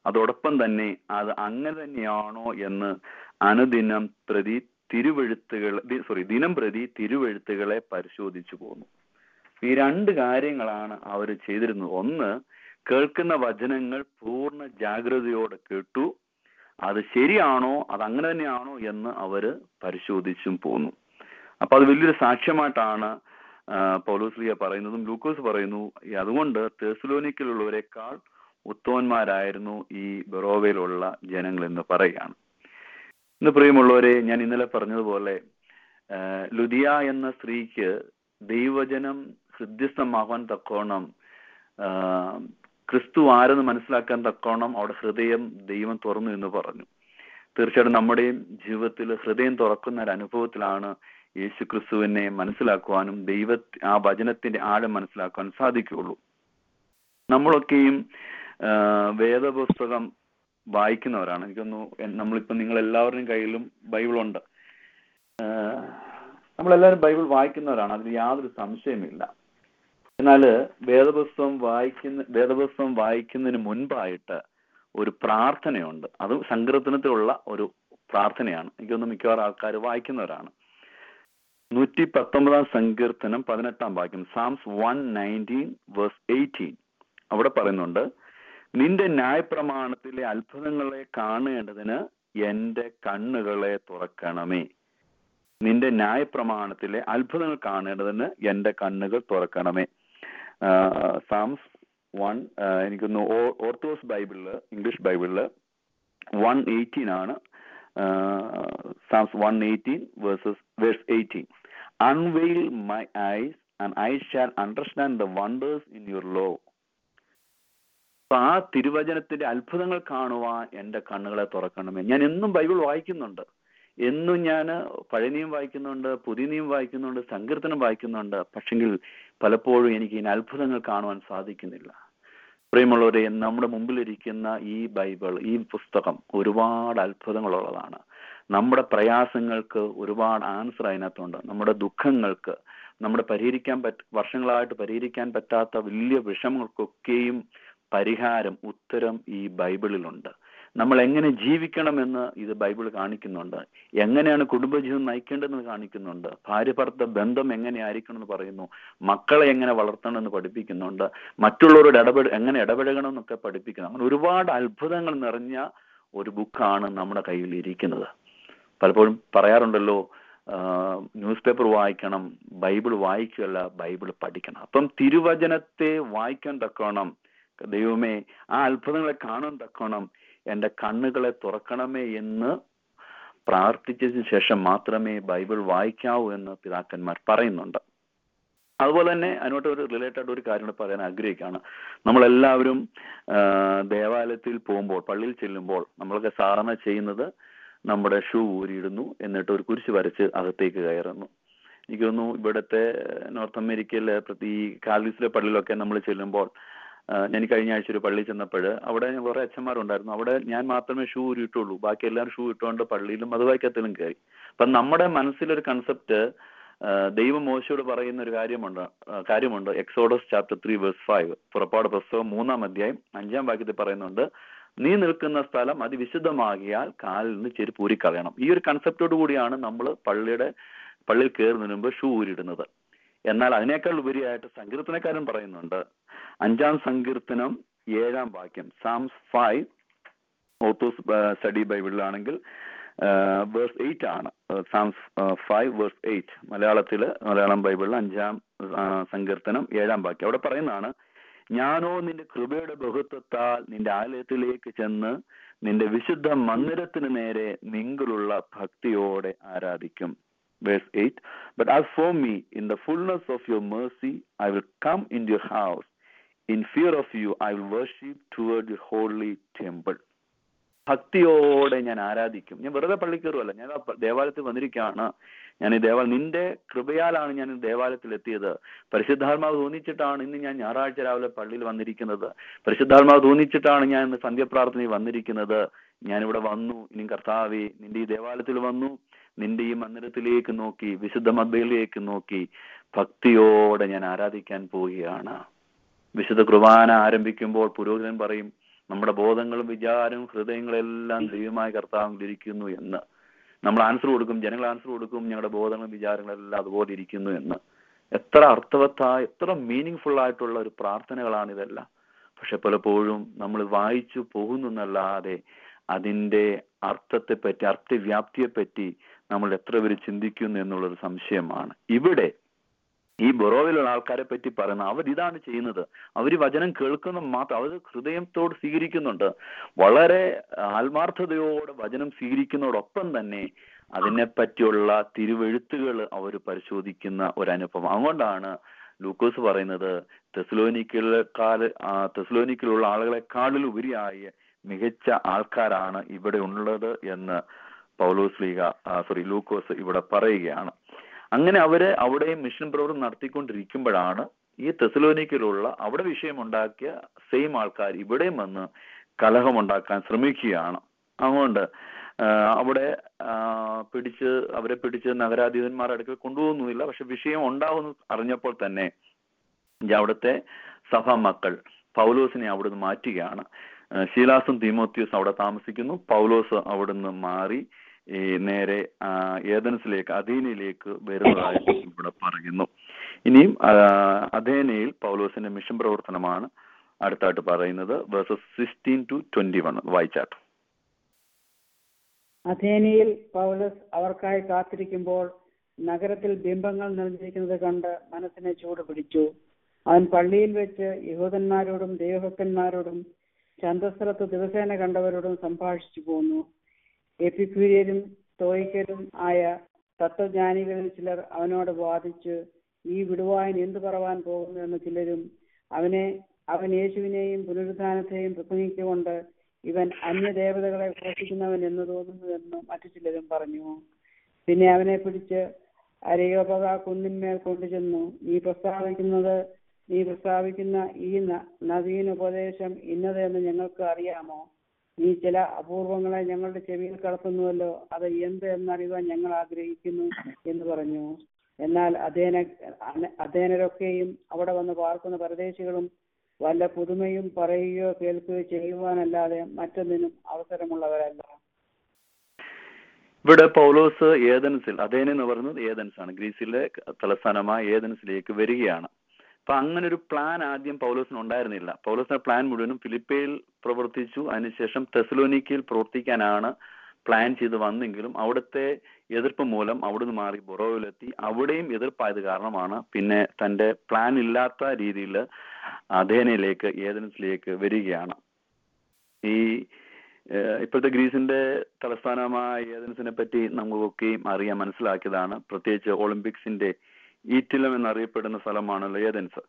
Speaker 1: അതോടൊപ്പം തന്നെ അത് അങ്ങനെ തന്നെയാണോ എന്ന് അനുദിനം പ്രതി തിരുവെഴുത്തുകൾ സോറി ദിനം പ്രതി തിരുവെഴുത്തുകളെ പരിശോധിച്ചു പോന്നു ഈ രണ്ട് കാര്യങ്ങളാണ് അവർ ചെയ്തിരുന്നത് ഒന്ന് കേൾക്കുന്ന വചനങ്ങൾ പൂർണ്ണ ജാഗ്രതയോടെ കേട്ടു അത് ശരിയാണോ അത് അങ്ങനെ തന്നെയാണോ എന്ന് അവര് പരിശോധിച്ചും പോന്നു അപ്പൊ അത് വലിയൊരു സാക്ഷ്യമായിട്ടാണ് പൗലോസ്ലിയ പറയുന്നതും ലൂക്കോസ് പറയുന്നു ഈ അതുകൊണ്ട് തെസ്ലോനിക്കലുള്ളവരെക്കാൾ ഉത്തമന്മാരായിരുന്നു ഈ ബെറോവയിലുള്ള ജനങ്ങൾ എന്ന് പറയുകയാണ് ഇന്ന് പ്രിയമുള്ളവരെ ഞാൻ ഇന്നലെ പറഞ്ഞതുപോലെ ആ, ലുദിയ എന്ന സ്ത്രീക്ക് ദൈവജനം ഹൃദ്യസ്ഥമാകാൻ തക്കോണം ആ, ക്രിസ്തു ആരെന്ന് മനസ്സിലാക്കാൻ തക്കോണം അവിടെ ഹൃദയം ദൈവം തുറന്നു എന്ന് പറഞ്ഞു തീർച്ചയായിട്ടും നമ്മുടെയും ജീവിതത്തിൽ ഹൃദയം തുറക്കുന്ന ഒരു അനുഭവത്തിലാണ് യേശു ക്രിസ്തുവിനെ മനസ്സിലാക്കുവാനും ദൈവ ആ വചനത്തിന്റെ ആഴം മനസ്സിലാക്കുവാൻ സാധിക്കുകയുള്ളൂ നമ്മളൊക്കെയും ആ, വേദപുസ്തകം വായിക്കുന്നവരാണ് എനിക്കൊന്നു നമ്മളിപ്പോ നിങ്ങൾ എല്ലാവരുടെയും കയ്യിലും ബൈബിളുണ്ട് ആ, നമ്മളെല്ലാവരും ബൈബിൾ വായിക്കുന്നവരാണ് അതിൽ യാതൊരു സംശയമില്ല എന്നാല് വേദപുസ്തകം വായിക്കുന്ന വേദപുസ്തകം വായിക്കുന്നതിന് മുൻപായിട്ട് ഒരു പ്രാർത്ഥനയുണ്ട് അത് സങ്കീർത്തനത്തിലുള്ള ഒരു പ്രാർത്ഥനയാണ് എനിക്കൊന്ന് മിക്കവാറും ആൾക്കാർ വായിക്കുന്നവരാണ് നൂറ്റി പത്തൊമ്പതാം സങ്കീർത്തനം പതിനെട്ടാം വാക്യം Psalms one nineteen verse eighteen അവിടെ പറയുന്നുണ്ട് നിന്റെ ന്യായപ്രമാണത്തിലെ അത്ഭുതങ്ങളെ കാണേണ്ടതിന് എന്റെ കണ്ണുകളെ തുറക്കണമേ നിന്റെ ന്യായപ്രമാണത്തിലെ അത്ഭുതങ്ങൾ കാണേണ്ടതിന് എന്റെ കണ്ണുകൾ തുറക്കണമേ സാംസ് വൺ എനിക്കൊന്ന് ഓർത്തോസ് ബൈബിളില് ഇംഗ്ലീഷ് ബൈബിളില് വൺ എയ്റ്റീൻ ആണ് Psalms one eighteen verses verse eighteen unveil my eyes and I shall understand the wonders in your law അപ്പൊ ആ തിരുവചനത്തിന്റെ അത്ഭുതങ്ങൾ കാണുവാൻ എന്റെ കണ്ണുകളെ തുറക്കണമേ ഞാൻ എന്നും ബൈബിൾ വായിക്കുന്നുണ്ട് എന്നും ഞാൻ പഴയ നിയം വായിക്കുന്നുണ്ട് പുതിയ നിയം വായിക്കുന്നുണ്ട് സങ്കീർത്തനം വായിക്കുന്നുണ്ട് പക്ഷെങ്കിൽ പലപ്പോഴും എനിക്ക് ഇതിന് അത്ഭുതങ്ങൾ കാണുവാൻ സാധിക്കുന്നില്ല പ്രിയമുള്ളവരെ നമ്മുടെ മുമ്പിലിരിക്കുന്ന ഈ ബൈബിൾ ഈ പുസ്തകം ഒരുപാട് അത്ഭുതങ്ങളുള്ളതാണ് നമ്മുടെ പ്രയാസങ്ങൾക്ക് ഒരുപാട് ആൻസർ അതിനകത്തുണ്ട് നമ്മുടെ ദുഃഖങ്ങൾക്ക് നമ്മുടെ പരിഹരിക്കാൻ പറ്റ വർഷങ്ങളായിട്ട് പരിഹരിക്കാൻ പറ്റാത്ത വലിയ വിഷമങ്ങൾക്കൊക്കെയും പരിഹാരം ഉത്തരം ഈ ബൈബിളിലുണ്ട് നമ്മൾ എങ്ങനെ ജീവിക്കണമെന്ന് ഇത് ബൈബിൾ കാണിക്കുന്നുണ്ട് എങ്ങനെയാണ് കുടുംബജീവിതം നയിക്കേണ്ടതെന്ന് കാണിക്കുന്നുണ്ട് ഭാര്യ ഭർത്ത ബന്ധം എങ്ങനെ ആയിരിക്കണം എന്ന് പറയുന്നു മക്കളെ എങ്ങനെ വളർത്തണം എന്ന് പഠിപ്പിക്കുന്നുണ്ട് മറ്റുള്ളവരോട് ഇടപെട എങ്ങനെ ഇടപെടണം എന്നൊക്കെ പഠിപ്പിക്കുന്നു അങ്ങനെ ഒരുപാട് അത്ഭുതങ്ങൾ നിറഞ്ഞ ഒരു ബുക്കാണ് നമ്മുടെ കയ്യിൽ ഇരിക്കുന്നത് പലപ്പോഴും പറയാറുണ്ടല്ലോ ന്യൂസ് പേപ്പർ വായിക്കണം ബൈബിൾ വായിക്കുകയല്ല ബൈബിൾ പഠിക്കണം അപ്പം തിരുവചനത്തെ വായിക്കാൻ തക്കോണം ദൈവമേ ആ അത്ഭുതങ്ങളെ കാണാൻ തക്കോണം എന്റെ കണ്ണുകളെ തുറക്കണമേ എന്ന് പ്രാർത്ഥിച്ചതിന് ശേഷം മാത്രമേ ബൈബിൾ വായിക്കാവൂ എന്ന് പിതാക്കന്മാർ പറയുന്നുണ്ട് അതുപോലെ തന്നെ അതിനോട്ട് ഒരു റിലേറ്റഡ് ഒരു കാര്യം കൂടെ പറയാൻ ആഗ്രഹിക്കുകയാണ് നമ്മളെല്ലാവരും ആ, ദേവാലയത്തിൽ പോകുമ്പോൾ പള്ളിയിൽ ചെല്ലുമ്പോൾ നമ്മളൊക്കെ സാധാരണ ചെയ്യുന്നത് നമ്മുടെ ഷൂ ഊരിയിടുന്നു എന്നിട്ട് ഒരു കുരിശ് വരച്ച് അകത്തേക്ക് കയറുന്നു എനിക്ക് തോന്നുന്നു ഇവിടുത്തെ നോർത്ത് അമേരിക്കയിലെ പ്രതി ഈ കാലിസിലെ പള്ളിയിലൊക്കെ നമ്മൾ ചെല്ലുമ്പോൾ ആ, ഞാൻ ഈ കഴിഞ്ഞ ആഴ്ച ഒരു പള്ളി ചെന്നപ്പോൾ അവിടെ കുറെ അച്ഛന്മാരുണ്ടായിരുന്നു അവിടെ ഞാൻ മാത്രമേ ഷൂ ഊരിയിട്ടുള്ളൂ ബാക്കി എല്ലാവരും ഷൂ ഇട്ടുകൊണ്ട് പള്ളിയിലും അത് വായിക്കത്തിലും കയറി അപ്പം നമ്മുടെ മനസ്സിലൊരു കൺസെപ്റ്റ് ദൈവം മോശയോട് പറയുന്ന ഒരു കാര്യമുണ്ട് ആ, കാര്യമുണ്ട് Exodus chapter three verse five പുറപ്പാട് പുസ്തകം മൂന്നാം അധ്യായം അഞ്ചാം വാക്യത്തിൽ പറയുന്നുണ്ട് നീ നിൽക്കുന്ന സ്ഥലം അതിവിശുദ്ധമാകിയാൽ കാലിൽ നിന്ന് ചെരുപ്പ് ഊരിക്കളയണം ഈ ഒരു കൺസെപ്റ്റോട് കൂടിയാണ് നമ്മൾ പള്ളിയുടെ പള്ളിയിൽ കയറുന്നതിന് മുമ്പ് ഷൂ ഊരിടുന്നത് എന്നാൽ അതിനേക്കാൾ ഉപരിയായിട്ട് സങ്കീർത്തനക്കാരൻ പറയുന്നുണ്ട് അഞ്ചാം സങ്കീർത്തനം ഏഴാം വാക്യം സാംസ് ഫൈവ് ഓത്തോസ് സ്റ്റഡി ബൈബിളിലാണെങ്കിൽ വേഴ്സ് എയ്റ്റ് ആണ് സാംസ് ഫൈവ് വേഴ്സ് എയ്റ്റ് മലയാളത്തില് മലയാളം ബൈബിളിൽ അഞ്ചാം ആ, സങ്കീർത്തനം ഏഴാം വാക്യം അവിടെ പറയുന്നതാണ് ഞാനോ നിന്റെ കൃപയുടെ ബഹുത്വത്താൽ നിന്റെ ആലയത്തിലേക്ക് ചെന്ന് നിന്റെ വിശുദ്ധ മന്ദിരത്തിന് നേരെ നിങ്ങളുള്ള ഭക്തിയോടെ ആരാധിക്കും verse eight but as for me in the fullness of your mercy I will come in your house in fear of you I will worship toward you holy temple ഭക്തിയോടെ ഞാൻ ആരാധിക്കും ഞാൻ വെറുതെ പള്ളി കയറുമല്ല ഞാൻ ആ പ- ദേവാലയത്തിൽ വന്നിരിക്കുകയാണ് ഞാൻ ഈ ദേവാലയം നിന്റെ കൃപയാലാണ് ഞാൻ ഈ ദേവാലയത്തിൽ എത്തിയത് പരിശുദ്ധാത്മാവ് തോന്നിച്ചിട്ടാണ് ഇന്ന് ഞാൻ ഞായറാഴ്ച രാവിലെ പള്ളിയിൽ വന്നിരിക്കുന്നത് പരിശുദ്ധാത്മാവ് തോന്നിച്ചിട്ടാണ് ഞാൻ ഇന്ന് സന്ധ്യപ്രാർത്ഥനയിൽ വന്നിരിക്കുന്നത് ഞാൻ ഇവിടെ വന്നു ഇനി കർത്താവെ നിന്റെ ഈ ദേവാലയത്തിൽ വന്നു നിന്റെ ഈ മന്ദിരത്തിലേക്ക് നോക്കി വിശുദ്ധ മദ്ബയിലേക്ക് നോക്കി ഭക്തിയോടെ ഞാൻ ആരാധിക്കാൻ പോവുകയാണ് വിശുദ്ധ കുർബാന ആരംഭിക്കുമ്പോൾ പുരോഹിതൻ പറയും നമ്മുടെ ബോധങ്ങളും വിചാരവും ഹൃദയങ്ങളും എല്ലാം ദൈവമായ കർത്താവിൽ ഇരിക്കുന്നു എന്ന് നമ്മൾ ആൻസർ കൊടുക്കും ജനങ്ങൾ ആൻസർ കൊടുക്കും ഞങ്ങളുടെ ബോധങ്ങളും വിചാരങ്ങളും എല്ലാം അതുപോലെ ഇരിക്കുന്നു എന്ന് എത്ര അർത്ഥവത്തായ എത്ര മീനിങ് ഫുൾ ആയിട്ടുള്ള ഒരു പ്രാർത്ഥനകളാണ് ഇതെല്ലാം പക്ഷെ പലപ്പോഴും നമ്മൾ വായിച്ചു പോകുന്നല്ലാതെ അതിന്റെ അർത്ഥത്തെ പറ്റി അർത്ഥവ്യാപ്തിയെ പറ്റി നമ്മൾ എത്ര പേര് ചിന്തിക്കുന്നു എന്നുള്ളൊരു സംശയമാണ് ഇവിടെ ഈ ബൊറോവിലുള്ള ആൾക്കാരെ പറ്റി പറയുന്ന അവർ ഇതാണ് ചെയ്യുന്നത് അവർ വചനം കേൾക്കുന്ന മാത്രം അവർ ഹൃദയത്തോട് സ്വീകരിക്കുന്നുണ്ട് വളരെ ആത്മാർത്ഥതയോടെ വചനം സ്വീകരിക്കുന്നതോടൊപ്പം തന്നെ അതിനെ പറ്റിയുള്ള തിരുവെഴുത്തുകൾ അവർ പരിശോധിക്കുന്ന ഒരു അനുഭവം അതുകൊണ്ടാണ് ലൂക്കോസ് പറയുന്നത് തെസ്ലോനിക്കലേക്കാൾ തെസ്ലോനിക്കിലുള്ള ആളുകളെക്കാളിൽ ഉപരിയായി മികച്ച ആൾക്കാരാണ് ഇവിടെ ഉള്ളത് എന്ന് പൗലോസ് ലീഗ സോറി ലൂക്കോസ് ഇവിടെ പറയുകയാണ് അങ്ങനെ അവര് അവിടെ മിഷൻ പ്രവർത്തനം നടത്തിക്കൊണ്ടിരിക്കുമ്പോഴാണ് ഈ തെസലോനിക്കിലുള്ള അവിടെ വിഷയമുണ്ടാക്കിയ സെയിം ആൾക്കാർ ഇവിടെയും വന്ന് കലഹമുണ്ടാക്കാൻ ശ്രമിക്കുകയാണ് അതുകൊണ്ട് അവിടെ പിടിച്ച് അവരെ പിടിച്ച് നഗരാധീശന്മാരുടെ അടുക്കൽ കൊണ്ടുപോകുന്നില്ല പക്ഷെ വിഷയം ഉണ്ടാവുമെന്ന് അറിഞ്ഞപ്പോൾ തന്നെ അവിടുത്തെ സഭാ മക്കൾ പൗലോസിനെ അവിടുന്ന് മാറ്റുകയാണ് ശീലാസും തീമോത്യൂസും അവിടെ താമസിക്കുന്നു പൗലോസ് അവിടുന്ന് മാറി ഈ നേരെ ഏതൻസിലേക്ക് അധീനയിലേക്ക് വരുന്നതായിട്ട് ഇവിടെ പറയുന്നു ഇനിയും അധേനയിൽ പൗലോസിന്റെ മിഷൻ പ്രവർത്തനമാണ് അടുത്തായിട്ട് പറയുന്നത് verses sixteen to twenty one വായിച്ചാട്ട്
Speaker 3: അഥേനയിൽ പൗലസ് അവർക്കായി കാത്തിരിക്കുമ്പോൾ നഗരത്തിൽ ബിംബങ്ങൾ നിറഞ്ഞിരിക്കുന്നത് കണ്ട് മനസ്സിനെ ചൂട് പിടിച്ചു അവൻ പള്ളിയിൽ വെച്ച് യഹൂദന്മാരോടും ദൈവഭക്തന്മാരോടും ചന്തസ്ഥലത്ത് ദിവസേന കണ്ടവരോടും സംഭാഷിച്ചു പോന്നു എപ്പിക്യൂര്യരും തോയിക്കരും ആയ തത്വജ്ഞാനികളിൽ ചിലർ അവനോട് വാദിച്ച് ഈ വിടുവായൻ എന്തു പറവാൻ പോകുന്നു എന്ന് ചിലരും അവനെ അവൻ യേശുവിനെയും പുനരുദ്ധാനത്തെയും പ്രസംഗിച്ചുകൊണ്ട് ഇവൻ അന്യദേവതകളെ ഘോഷിക്കുന്നവൻ എന്ന് തോന്നുന്നുവെന്ന് മറ്റു ചിലരും പറഞ്ഞു പിന്നെ അവനെ പിടിച്ച് അരയോപക കുന്നിന്മേൽ കൊണ്ടുചെന്നു നീ പ്രസ്താവിക്കുന്നത് നീ പ്രസ്താവിക്കുന്ന ഈ നവീന ഉപദേശം ഇന്നതെന്ന് ഞങ്ങൾക്ക് അറിയാമോ നീ ചില അപൂർവങ്ങളെ ഞങ്ങളുടെ ചെവിയിൽ കടത്തുന്നുവല്ലോ അത് എന്ത് എന്നറിയുവാൻ ഞങ്ങൾ ആഗ്രഹിക്കുന്നു എന്ന് പറഞ്ഞു എന്നാൽ അധേന അധേനരൊക്കെയും അവിടെ വന്ന് പാർക്കുന്ന പരദേശികളും വല്ല പുതുമയും പറയുകയോ കേൾക്കുകയോ ചെയ്യുവാനല്ലാതെ മറ്റൊന്നിനും അവസരമുള്ളവരല്ല
Speaker 1: ഇവിടെ പൗലോസ് ഏതൻസിൽ അധേന എന്ന് പറയുന്നത് ഏതൻസ് ആണ് ഗ്രീസിലെ തലസ്ഥാനമായ ഏതൻസിലേക്ക് വരികയാണ് അപ്പൊ അങ്ങനെ ഒരു പ്ലാൻ ആദ്യം പൗലോസിന് ഉണ്ടായിരുന്നില്ല പൗലോസിന്റെ പ്ലാൻ മുഴുവനും ഫിലിപ്പയിൽ പ്രവർത്തിച്ചു അതിനുശേഷം തെസലോനിക്കയിൽ പ്രവർത്തിക്കാനാണ് പ്ലാൻ ചെയ്ത് വന്നെങ്കിലും അവിടുത്തെ എതിർപ്പ് മൂലം അവിടുന്ന് മാറി ബൊറോവിലെത്തി അവിടെയും എതിർപ്പായത് കാരണമാണ് പിന്നെ തന്റെ പ്ലാൻ ഇല്ലാത്ത രീതിയിൽ അധേനയിലേക്ക് ഏതൻസിലേക്ക് വരികയാണ് ഈ ഇപ്പോഴത്തെ ഗ്രീസിന്റെ തലസ്ഥാനമായ ഏതൻസിനെ പറ്റി നമുക്കൊക്കെയും അറിയാൻ മനസ്സിലാക്കിയതാണ് പ്രത്യേകിച്ച് ഒളിമ്പിക്സിന്റെ ഈറ്റിലം എന്നറിയപ്പെടുന്ന സ്ഥലമാണല്ലോ ഏതൻസ്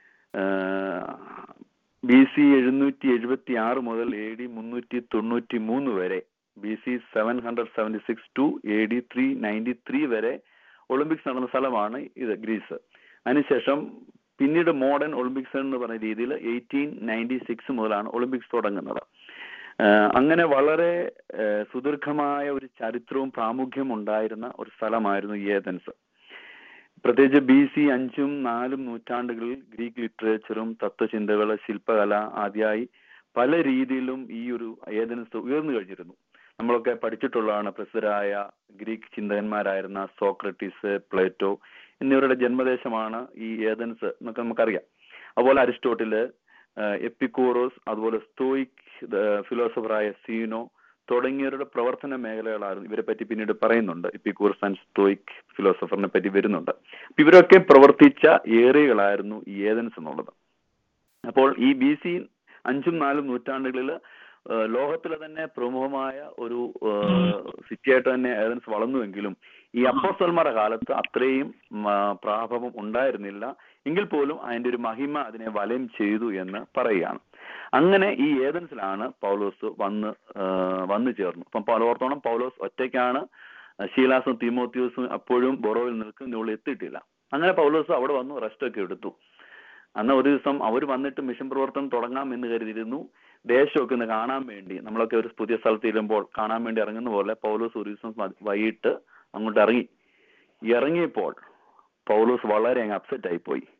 Speaker 1: ബി സി എഴുന്നൂറ്റി എഴുപത്തി ആറ് മുതൽ എ ഡി മുന്നൂറ്റി തൊണ്ണൂറ്റി മൂന്ന് വരെ B C seven hundred seventy six to A D three ninety three വരെ ഒളിമ്പിക്സ് നടന്ന സ്ഥലമാണ് ഇത് ഗ്രീസ് അതിനുശേഷം പിന്നീട് മോഡേൺ ഒളിമ്പിക്സ് എന്ന് പറയുന്ന രീതിയിൽ എയ്റ്റീൻ നയൻറ്റി സിക്സ് മുതലാണ് ഒളിമ്പിക്സ് തുടങ്ങുന്നത് അങ്ങനെ വളരെ സുദീർഘമായ ഒരു ചരിത്രവും പ്രാമുഖ്യവും ഉണ്ടായിരുന്ന ഒരു സ്ഥലമായിരുന്നു ഏതൻസ് പ്രത്യേകിച്ച് ബി സി അഞ്ചും നാലും നൂറ്റാണ്ടുകളിൽ ഗ്രീക്ക് ലിറ്ററേച്ചറും തത്വചിന്തകൾ ശില്പകല ആദ്യമായി പല രീതിയിലും ഈ ഒരു ഏതൻസ് ഉയർന്നു കഴിഞ്ഞിരുന്നു നമ്മളൊക്കെ പഠിച്ചിട്ടുള്ളതാണ് പ്രസിദ്ധരായ ഗ്രീക്ക് ചിന്തകന്മാരായിരുന്ന സോക്രട്ടീസ് പ്ലേറ്റോ എന്നിവരുടെ ജന്മദേശമാണ് ഈ ഏതൻസ് എന്നൊക്കെ നമുക്കറിയാം അതുപോലെ അരിസ്റ്റോട്ടില് എപ്പിക്കൂറോസ് അതുപോലെ സ്റ്റോയിക് ഫിലോസഫറായ സീനോ തുടങ്ങിയവരുടെ പ്രവർത്തന മേഖലകളായിരുന്നു ഇവരെ പറ്റി പിന്നീട് പറയുന്നുണ്ട് എപ്പിക്കൂറസ് ആൻഡ് സ്റ്റോയിക് ഫിലോസഫറിനെ പറ്റി വരുന്നുണ്ട് അപ്പൊ ഇവരൊക്കെ പ്രവർത്തിച്ച ഏരിയകളായിരുന്നു ഈ ഏതൻസ് എന്നുള്ളത് അപ്പോൾ ഈ ബി സി അഞ്ചും നാലും നൂറ്റാണ്ടുകളിൽ ലോകത്തിലെ തന്നെ പ്രമുഖമായ ഒരു സിറ്റിയായിട്ട് തന്നെ ഏതൻസ് വളർന്നുവെങ്കിലും ഈ അപ്പോസ്റ്റൽമാരുടെ കാലത്ത് അത്രയും പ്രാഭവം ഉണ്ടായിരുന്നില്ല എങ്കിൽ പോലും അതിന്റെ ഒരു മഹിമ അതിനെ വലയം ചെയ്തു എന്ന് പറയുകയാണ് അങ്ങനെ ഈ ഏതൻസിലാണ് പൗലോസ് വന്ന് വന്നു ചേർന്നു അപ്പം പലോർത്തോളം പൗലോസ് ഒറ്റയ്ക്കാണ് ശീലാസും തീമോത്യൂസും അപ്പോഴും ബൊറോയിൽ നിൽക്കുന്നുള്ള എത്തിയിട്ടില്ല അങ്ങനെ പൗലോസ് അവിടെ വന്നു റെസ്റ്റ് ഒക്കെ എടുത്തു അന്ന് ഒരു ദിവസം അവർ വന്നിട്ട് മിഷൻ പ്രവർത്തനം തുടങ്ങാം എന്ന് കരുതിയിരുന്നു ദേശമൊക്കെ ഒന്ന് കാണാൻ വേണ്ടി നമ്മളൊക്കെ ഒരു പുതിയ സ്ഥലത്ത് ഇരുമ്പോൾ കാണാൻ വേണ്ടി ഇറങ്ങുന്ന പോലെ പൗലോസ് ഒരു ദിവസം വൈകിട്ട് അങ്ങോട്ട് ഇറങ്ങി ഇറങ്ങിയപ്പോൾ പൗലോസ് വളരെ അങ്ങ് അപ്സെറ്റ് ആയിപ്പോയി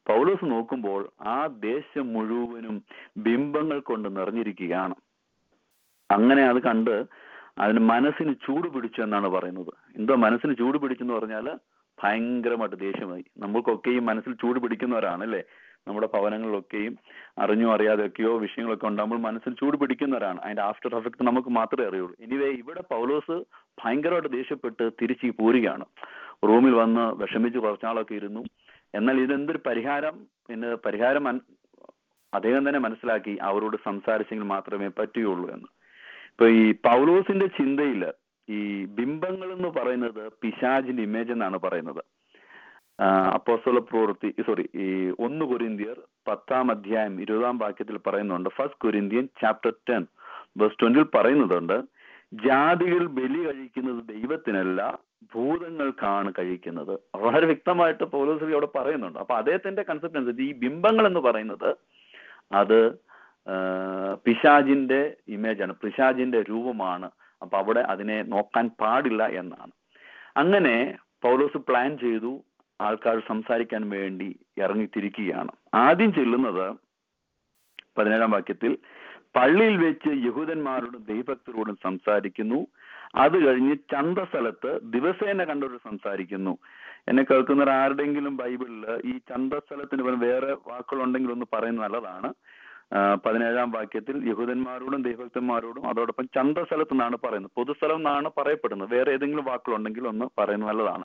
Speaker 1: പൗലോസ് നോക്കുമ്പോൾ ആ ദേശം മുഴുവനും ബിംബങ്ങൾ കൊണ്ട് നിറഞ്ഞിരിക്കുകയാണ് അങ്ങനെ അത് കണ്ട് അതിന് മനസ്സിന് ചൂട് പിടിച്ചു എന്നാണ് പറയുന്നത് എന്തോ മനസ്സിന് ചൂട് പിടിച്ചെന്ന് പറഞ്ഞാൽ ഭയങ്കരമായിട്ട് ദേഷ്യമായി നമ്മൾക്കൊക്കെയും മനസ്സിൽ ചൂട് പിടിക്കുന്നവരാണ് അല്ലേ നമ്മുടെ ഭവനങ്ങളിലൊക്കെയും അറിഞ്ഞോ അറിയാതെയൊക്കെയോ വിഷയങ്ങളൊക്കെ ഉണ്ടാകുമ്പോൾ മനസ്സിൽ ചൂട് പിടിക്കുന്നവരാണ് അതിന്റെ ആഫ്റ്റർ എഫക്ട് നമുക്ക് മാത്രമേ അറിയുള്ളൂ എനിവേ ഇവിടെ പൗലോസ് ഭയങ്കരമായിട്ട് ദേഷ്യപ്പെട്ട് തിരിച്ച് പോരുകയാണ് റൂമിൽ വന്ന് വിഷമിച്ച് കുറച്ചാളൊക്കെ ഇരുന്നു എന്നാൽ ഇതെന്തൊരു പരിഹാരം എന്ന് പരിഹാരം മൻ- അദ്ദേഹം തന്നെ മനസ്സിലാക്കി അവരോട് സംസാരിച്ചെങ്കിൽ മാത്രമേ പറ്റുകയുള്ളൂ എന്ന് ഇപ്പൊ ഈ പൗലോസിന്റെ ചിന്തയിൽ ഈ ബിംബങ്ങൾ എന്ന് പറയുന്നത് പിശാജിന്റെ ഇമേജ് എന്നാണ് പറയുന്നത് അപ്പോസ്തല പ്രവൃത്തി സോറി ഈ ഒന്ന് കൊരിന്തിയർ പത്താം അധ്യായം ഇരുപതാം വാക്യത്തിൽ പറയുന്നുണ്ട് first Corinthian chapter ten verse ട്വന്റിൽ പറയുന്നതുണ്ട് ജാതികൾ ബലി കഴിക്കുന്നത് ദൈവത്തിനല്ല ഭൂതങ്ങൾക്കാണ് കഴിക്കുന്നത് വളരെ വ്യക്തമായിട്ട് പൗലോസ് അവിടെ പറയുന്നുണ്ട് അപ്പൊ അദ്ദേഹത്തിന്റെ കൺസെപ്റ്റ് അനുസരിച്ച് ഈ ബിംബങ്ങൾ എന്ന് പറയുന്നത് അത് ആ, പിശാജിന്റെ ഇമേജാണ് പിശാജിന്റെ രൂപമാണ് അപ്പൊ അവിടെ അതിനെ നോക്കാൻ പാടില്ല എന്നാണ് അങ്ങനെ പൗലോസ് പ്ലാൻ ചെയ്തു ആൾക്കാർ സംസാരിക്കാൻ വേണ്ടി ഇറങ്ങിത്തിരിക്കുകയാണ് ആദ്യം ചെല്ലുന്നത് പതിനേഴാം വാക്യത്തിൽ പള്ളിയിൽ വെച്ച് യഹൂദന്മാരോടും ദൈവഭക്തരോടും സംസാരിക്കുന്നു അത് കഴിഞ്ഞ് ചന്തസ്ഥലത്ത് ദിവസേന കണ്ടവരോട് സംസാരിക്കുന്നു എന്നെ കേൾക്കുന്നവർ ആരുടെങ്കിലും ബൈബിളിൽ ഈ ചന്തസ്ഥലത്തിന് പകരം വേറെ വാക്കുകളുണ്ടെങ്കിൽ ഒന്ന് പറയുന്നത് നല്ലതാണ് ആ, പതിനേഴാം വാക്യത്തിൽ യഹൂദന്മാരോടും ദൈവഭക്തന്മാരോടും അതോടൊപ്പം ചന്തസ്ഥലത്ത് നിന്നാണ് പറയുന്നത് പൊതുസ്ഥലം എന്നാണ് പറയപ്പെടുന്നത് വേറെ ഏതെങ്കിലും വാക്കുകളുണ്ടെങ്കിൽ ഒന്ന് പറയുന്നത് നല്ലതാണ്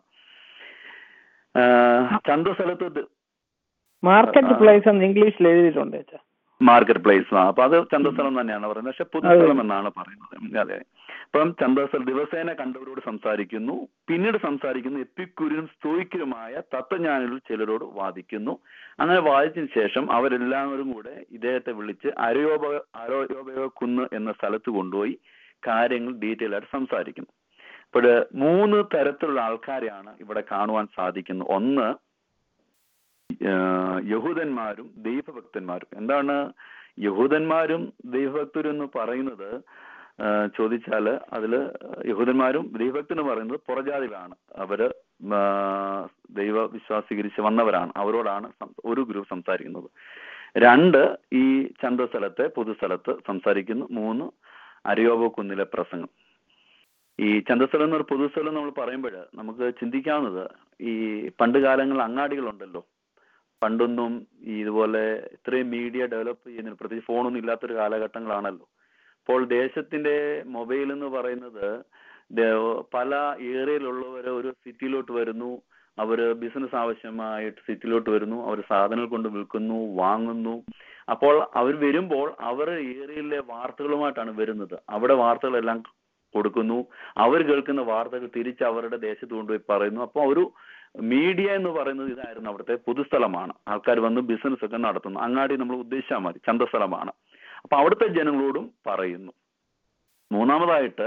Speaker 1: ആ, ചന്തസ്ഥലത്ത് ദ-
Speaker 4: മാർക്കറ്റ്
Speaker 1: ആ.
Speaker 4: പ്ലേസ് എന്ന് ഇംഗ്ലീഷിൽ എഴുതിയിട്ടുണ്ട് അച്ഛാ
Speaker 1: മാർക്കറ്റ് പ്ലേസ് ആ അപ്പൊ അത് ചന്തസ്ഥലം തന്നെയാണ് പറയുന്നത് പക്ഷെ പൊതുസ്ഥലം എന്നാണ് പറയുന്നത് ഉം, അതെ അപ്പം ചന്തസ്ഥലം ദിവസേന കണ്ടവരോട് സംസാരിക്കുന്നു പിന്നീട് സംസാരിക്കുന്നു എപ്പിക്കുരും സ്തോയിക്കരുമായ തത്വജ്ഞാനികൾ ചിലരോട് വാദിക്കുന്നു അങ്ങനെ വാദിച്ചതിന് ശേഷം അവരെല്ലാവരും കൂടെ ഇദ്ദേഹത്തെ വിളിച്ച് അരയോപ അരയോപയോഗ കുന്ന് എന്ന സ്ഥലത്ത് കൊണ്ടുപോയി കാര്യങ്ങൾ ഡീറ്റെയിൽ ആയിട്ട് സംസാരിക്കുന്നു അപ്പോൾ മൂന്ന് തരത്തിലുള്ള ആൾക്കാരെയാണ് ഇവിടെ കാണുവാൻ സാധിക്കുന്നത് ഒന്ന് ആഹ് യഹൂദന്മാരും ദൈവഭക്തന്മാരും എന്താണ് യഹൂദന്മാരും ദൈവഭക്തരും എന്ന് പറയുന്നത് ആഹ് ചോദിച്ചാല് അതില് യഹൂദന്മാരും ദൈവഭക്തനും പറയുന്നത് പുറജാതികളാണ് അവര് ആഹ് ദൈവ വിശ്വാസീകരിച്ച് വന്നവരാണ് അവരോടാണ് സം- ഒരു ഗ്രൂപ്പ് സംസാരിക്കുന്നത് രണ്ട് ഈ ചന്തസ്ഥലത്തെ പൊതുസ്ഥലത്ത് സംസാരിക്കുന്നു മൂന്ന് അരയോപ കുന്നിലെ പ്രസംഗം ഈ ചന്തസ്ഥലം എന്നൊരു പൊതുസ്ഥലം നമ്മൾ പറയുമ്പോൾ നമുക്ക് ചിന്തിക്കാവുന്നത് ഈ പണ്ട് കാലങ്ങളിൽ അങ്ങാടികളുണ്ടല്ലോ പണ്ടൊന്നും ഈ ഇതുപോലെ ഇത്രയും മീഡിയ ഡെവലപ്പ് ചെയ്യുന്നില്ല പ്രത്യേകിച്ച് ഫോണൊന്നും ഇല്ലാത്തൊരു കാലഘട്ടങ്ങളാണല്ലോ അപ്പോൾ ദേശത്തിന്റെ മൊബൈൽ എന്ന് പറയുന്നത് ദേ- പല ഏരിയയിലുള്ളവർ ഒരു സിറ്റിയിലോട്ട് വരുന്നു അവര് ബിസിനസ് ആവശ്യമായിട്ട് സിറ്റിയിലോട്ട് വരുന്നു അവർ സാധനങ്ങൾ കൊണ്ട് വിൽക്കുന്നു വാങ്ങുന്നു അപ്പോൾ അവർ വരുമ്പോൾ അവരുടെ ഏരിയയിലെ വാർത്തകളുമായിട്ടാണ് വരുന്നത് അവിടെ വാർത്തകളെല്ലാം കൊടുക്കുന്നു അവർ കേൾക്കുന്ന വാർത്തകൾ തിരിച്ച് അവരുടെ ദേശത്ത് കൊണ്ടുപോയി പറയുന്നു അപ്പോൾ ഒരു മീഡിയ എന്ന് പറയുന്നത് ഇതായിരുന്നു അവിടുത്തെ പൊതുസ്ഥലമാണ് ആൾക്കാർ വന്ന് ബിസിനസ് ഒക്കെ നടത്തുന്നു അങ്ങാടി നമ്മൾ ഉദ്ദേശിച്ചാൽ മതി ചന്തസ്ഥലമാണ് അപ്പൊ അവിടുത്തെ ജനങ്ങളോടും പറയുന്നു മൂന്നാമതായിട്ട്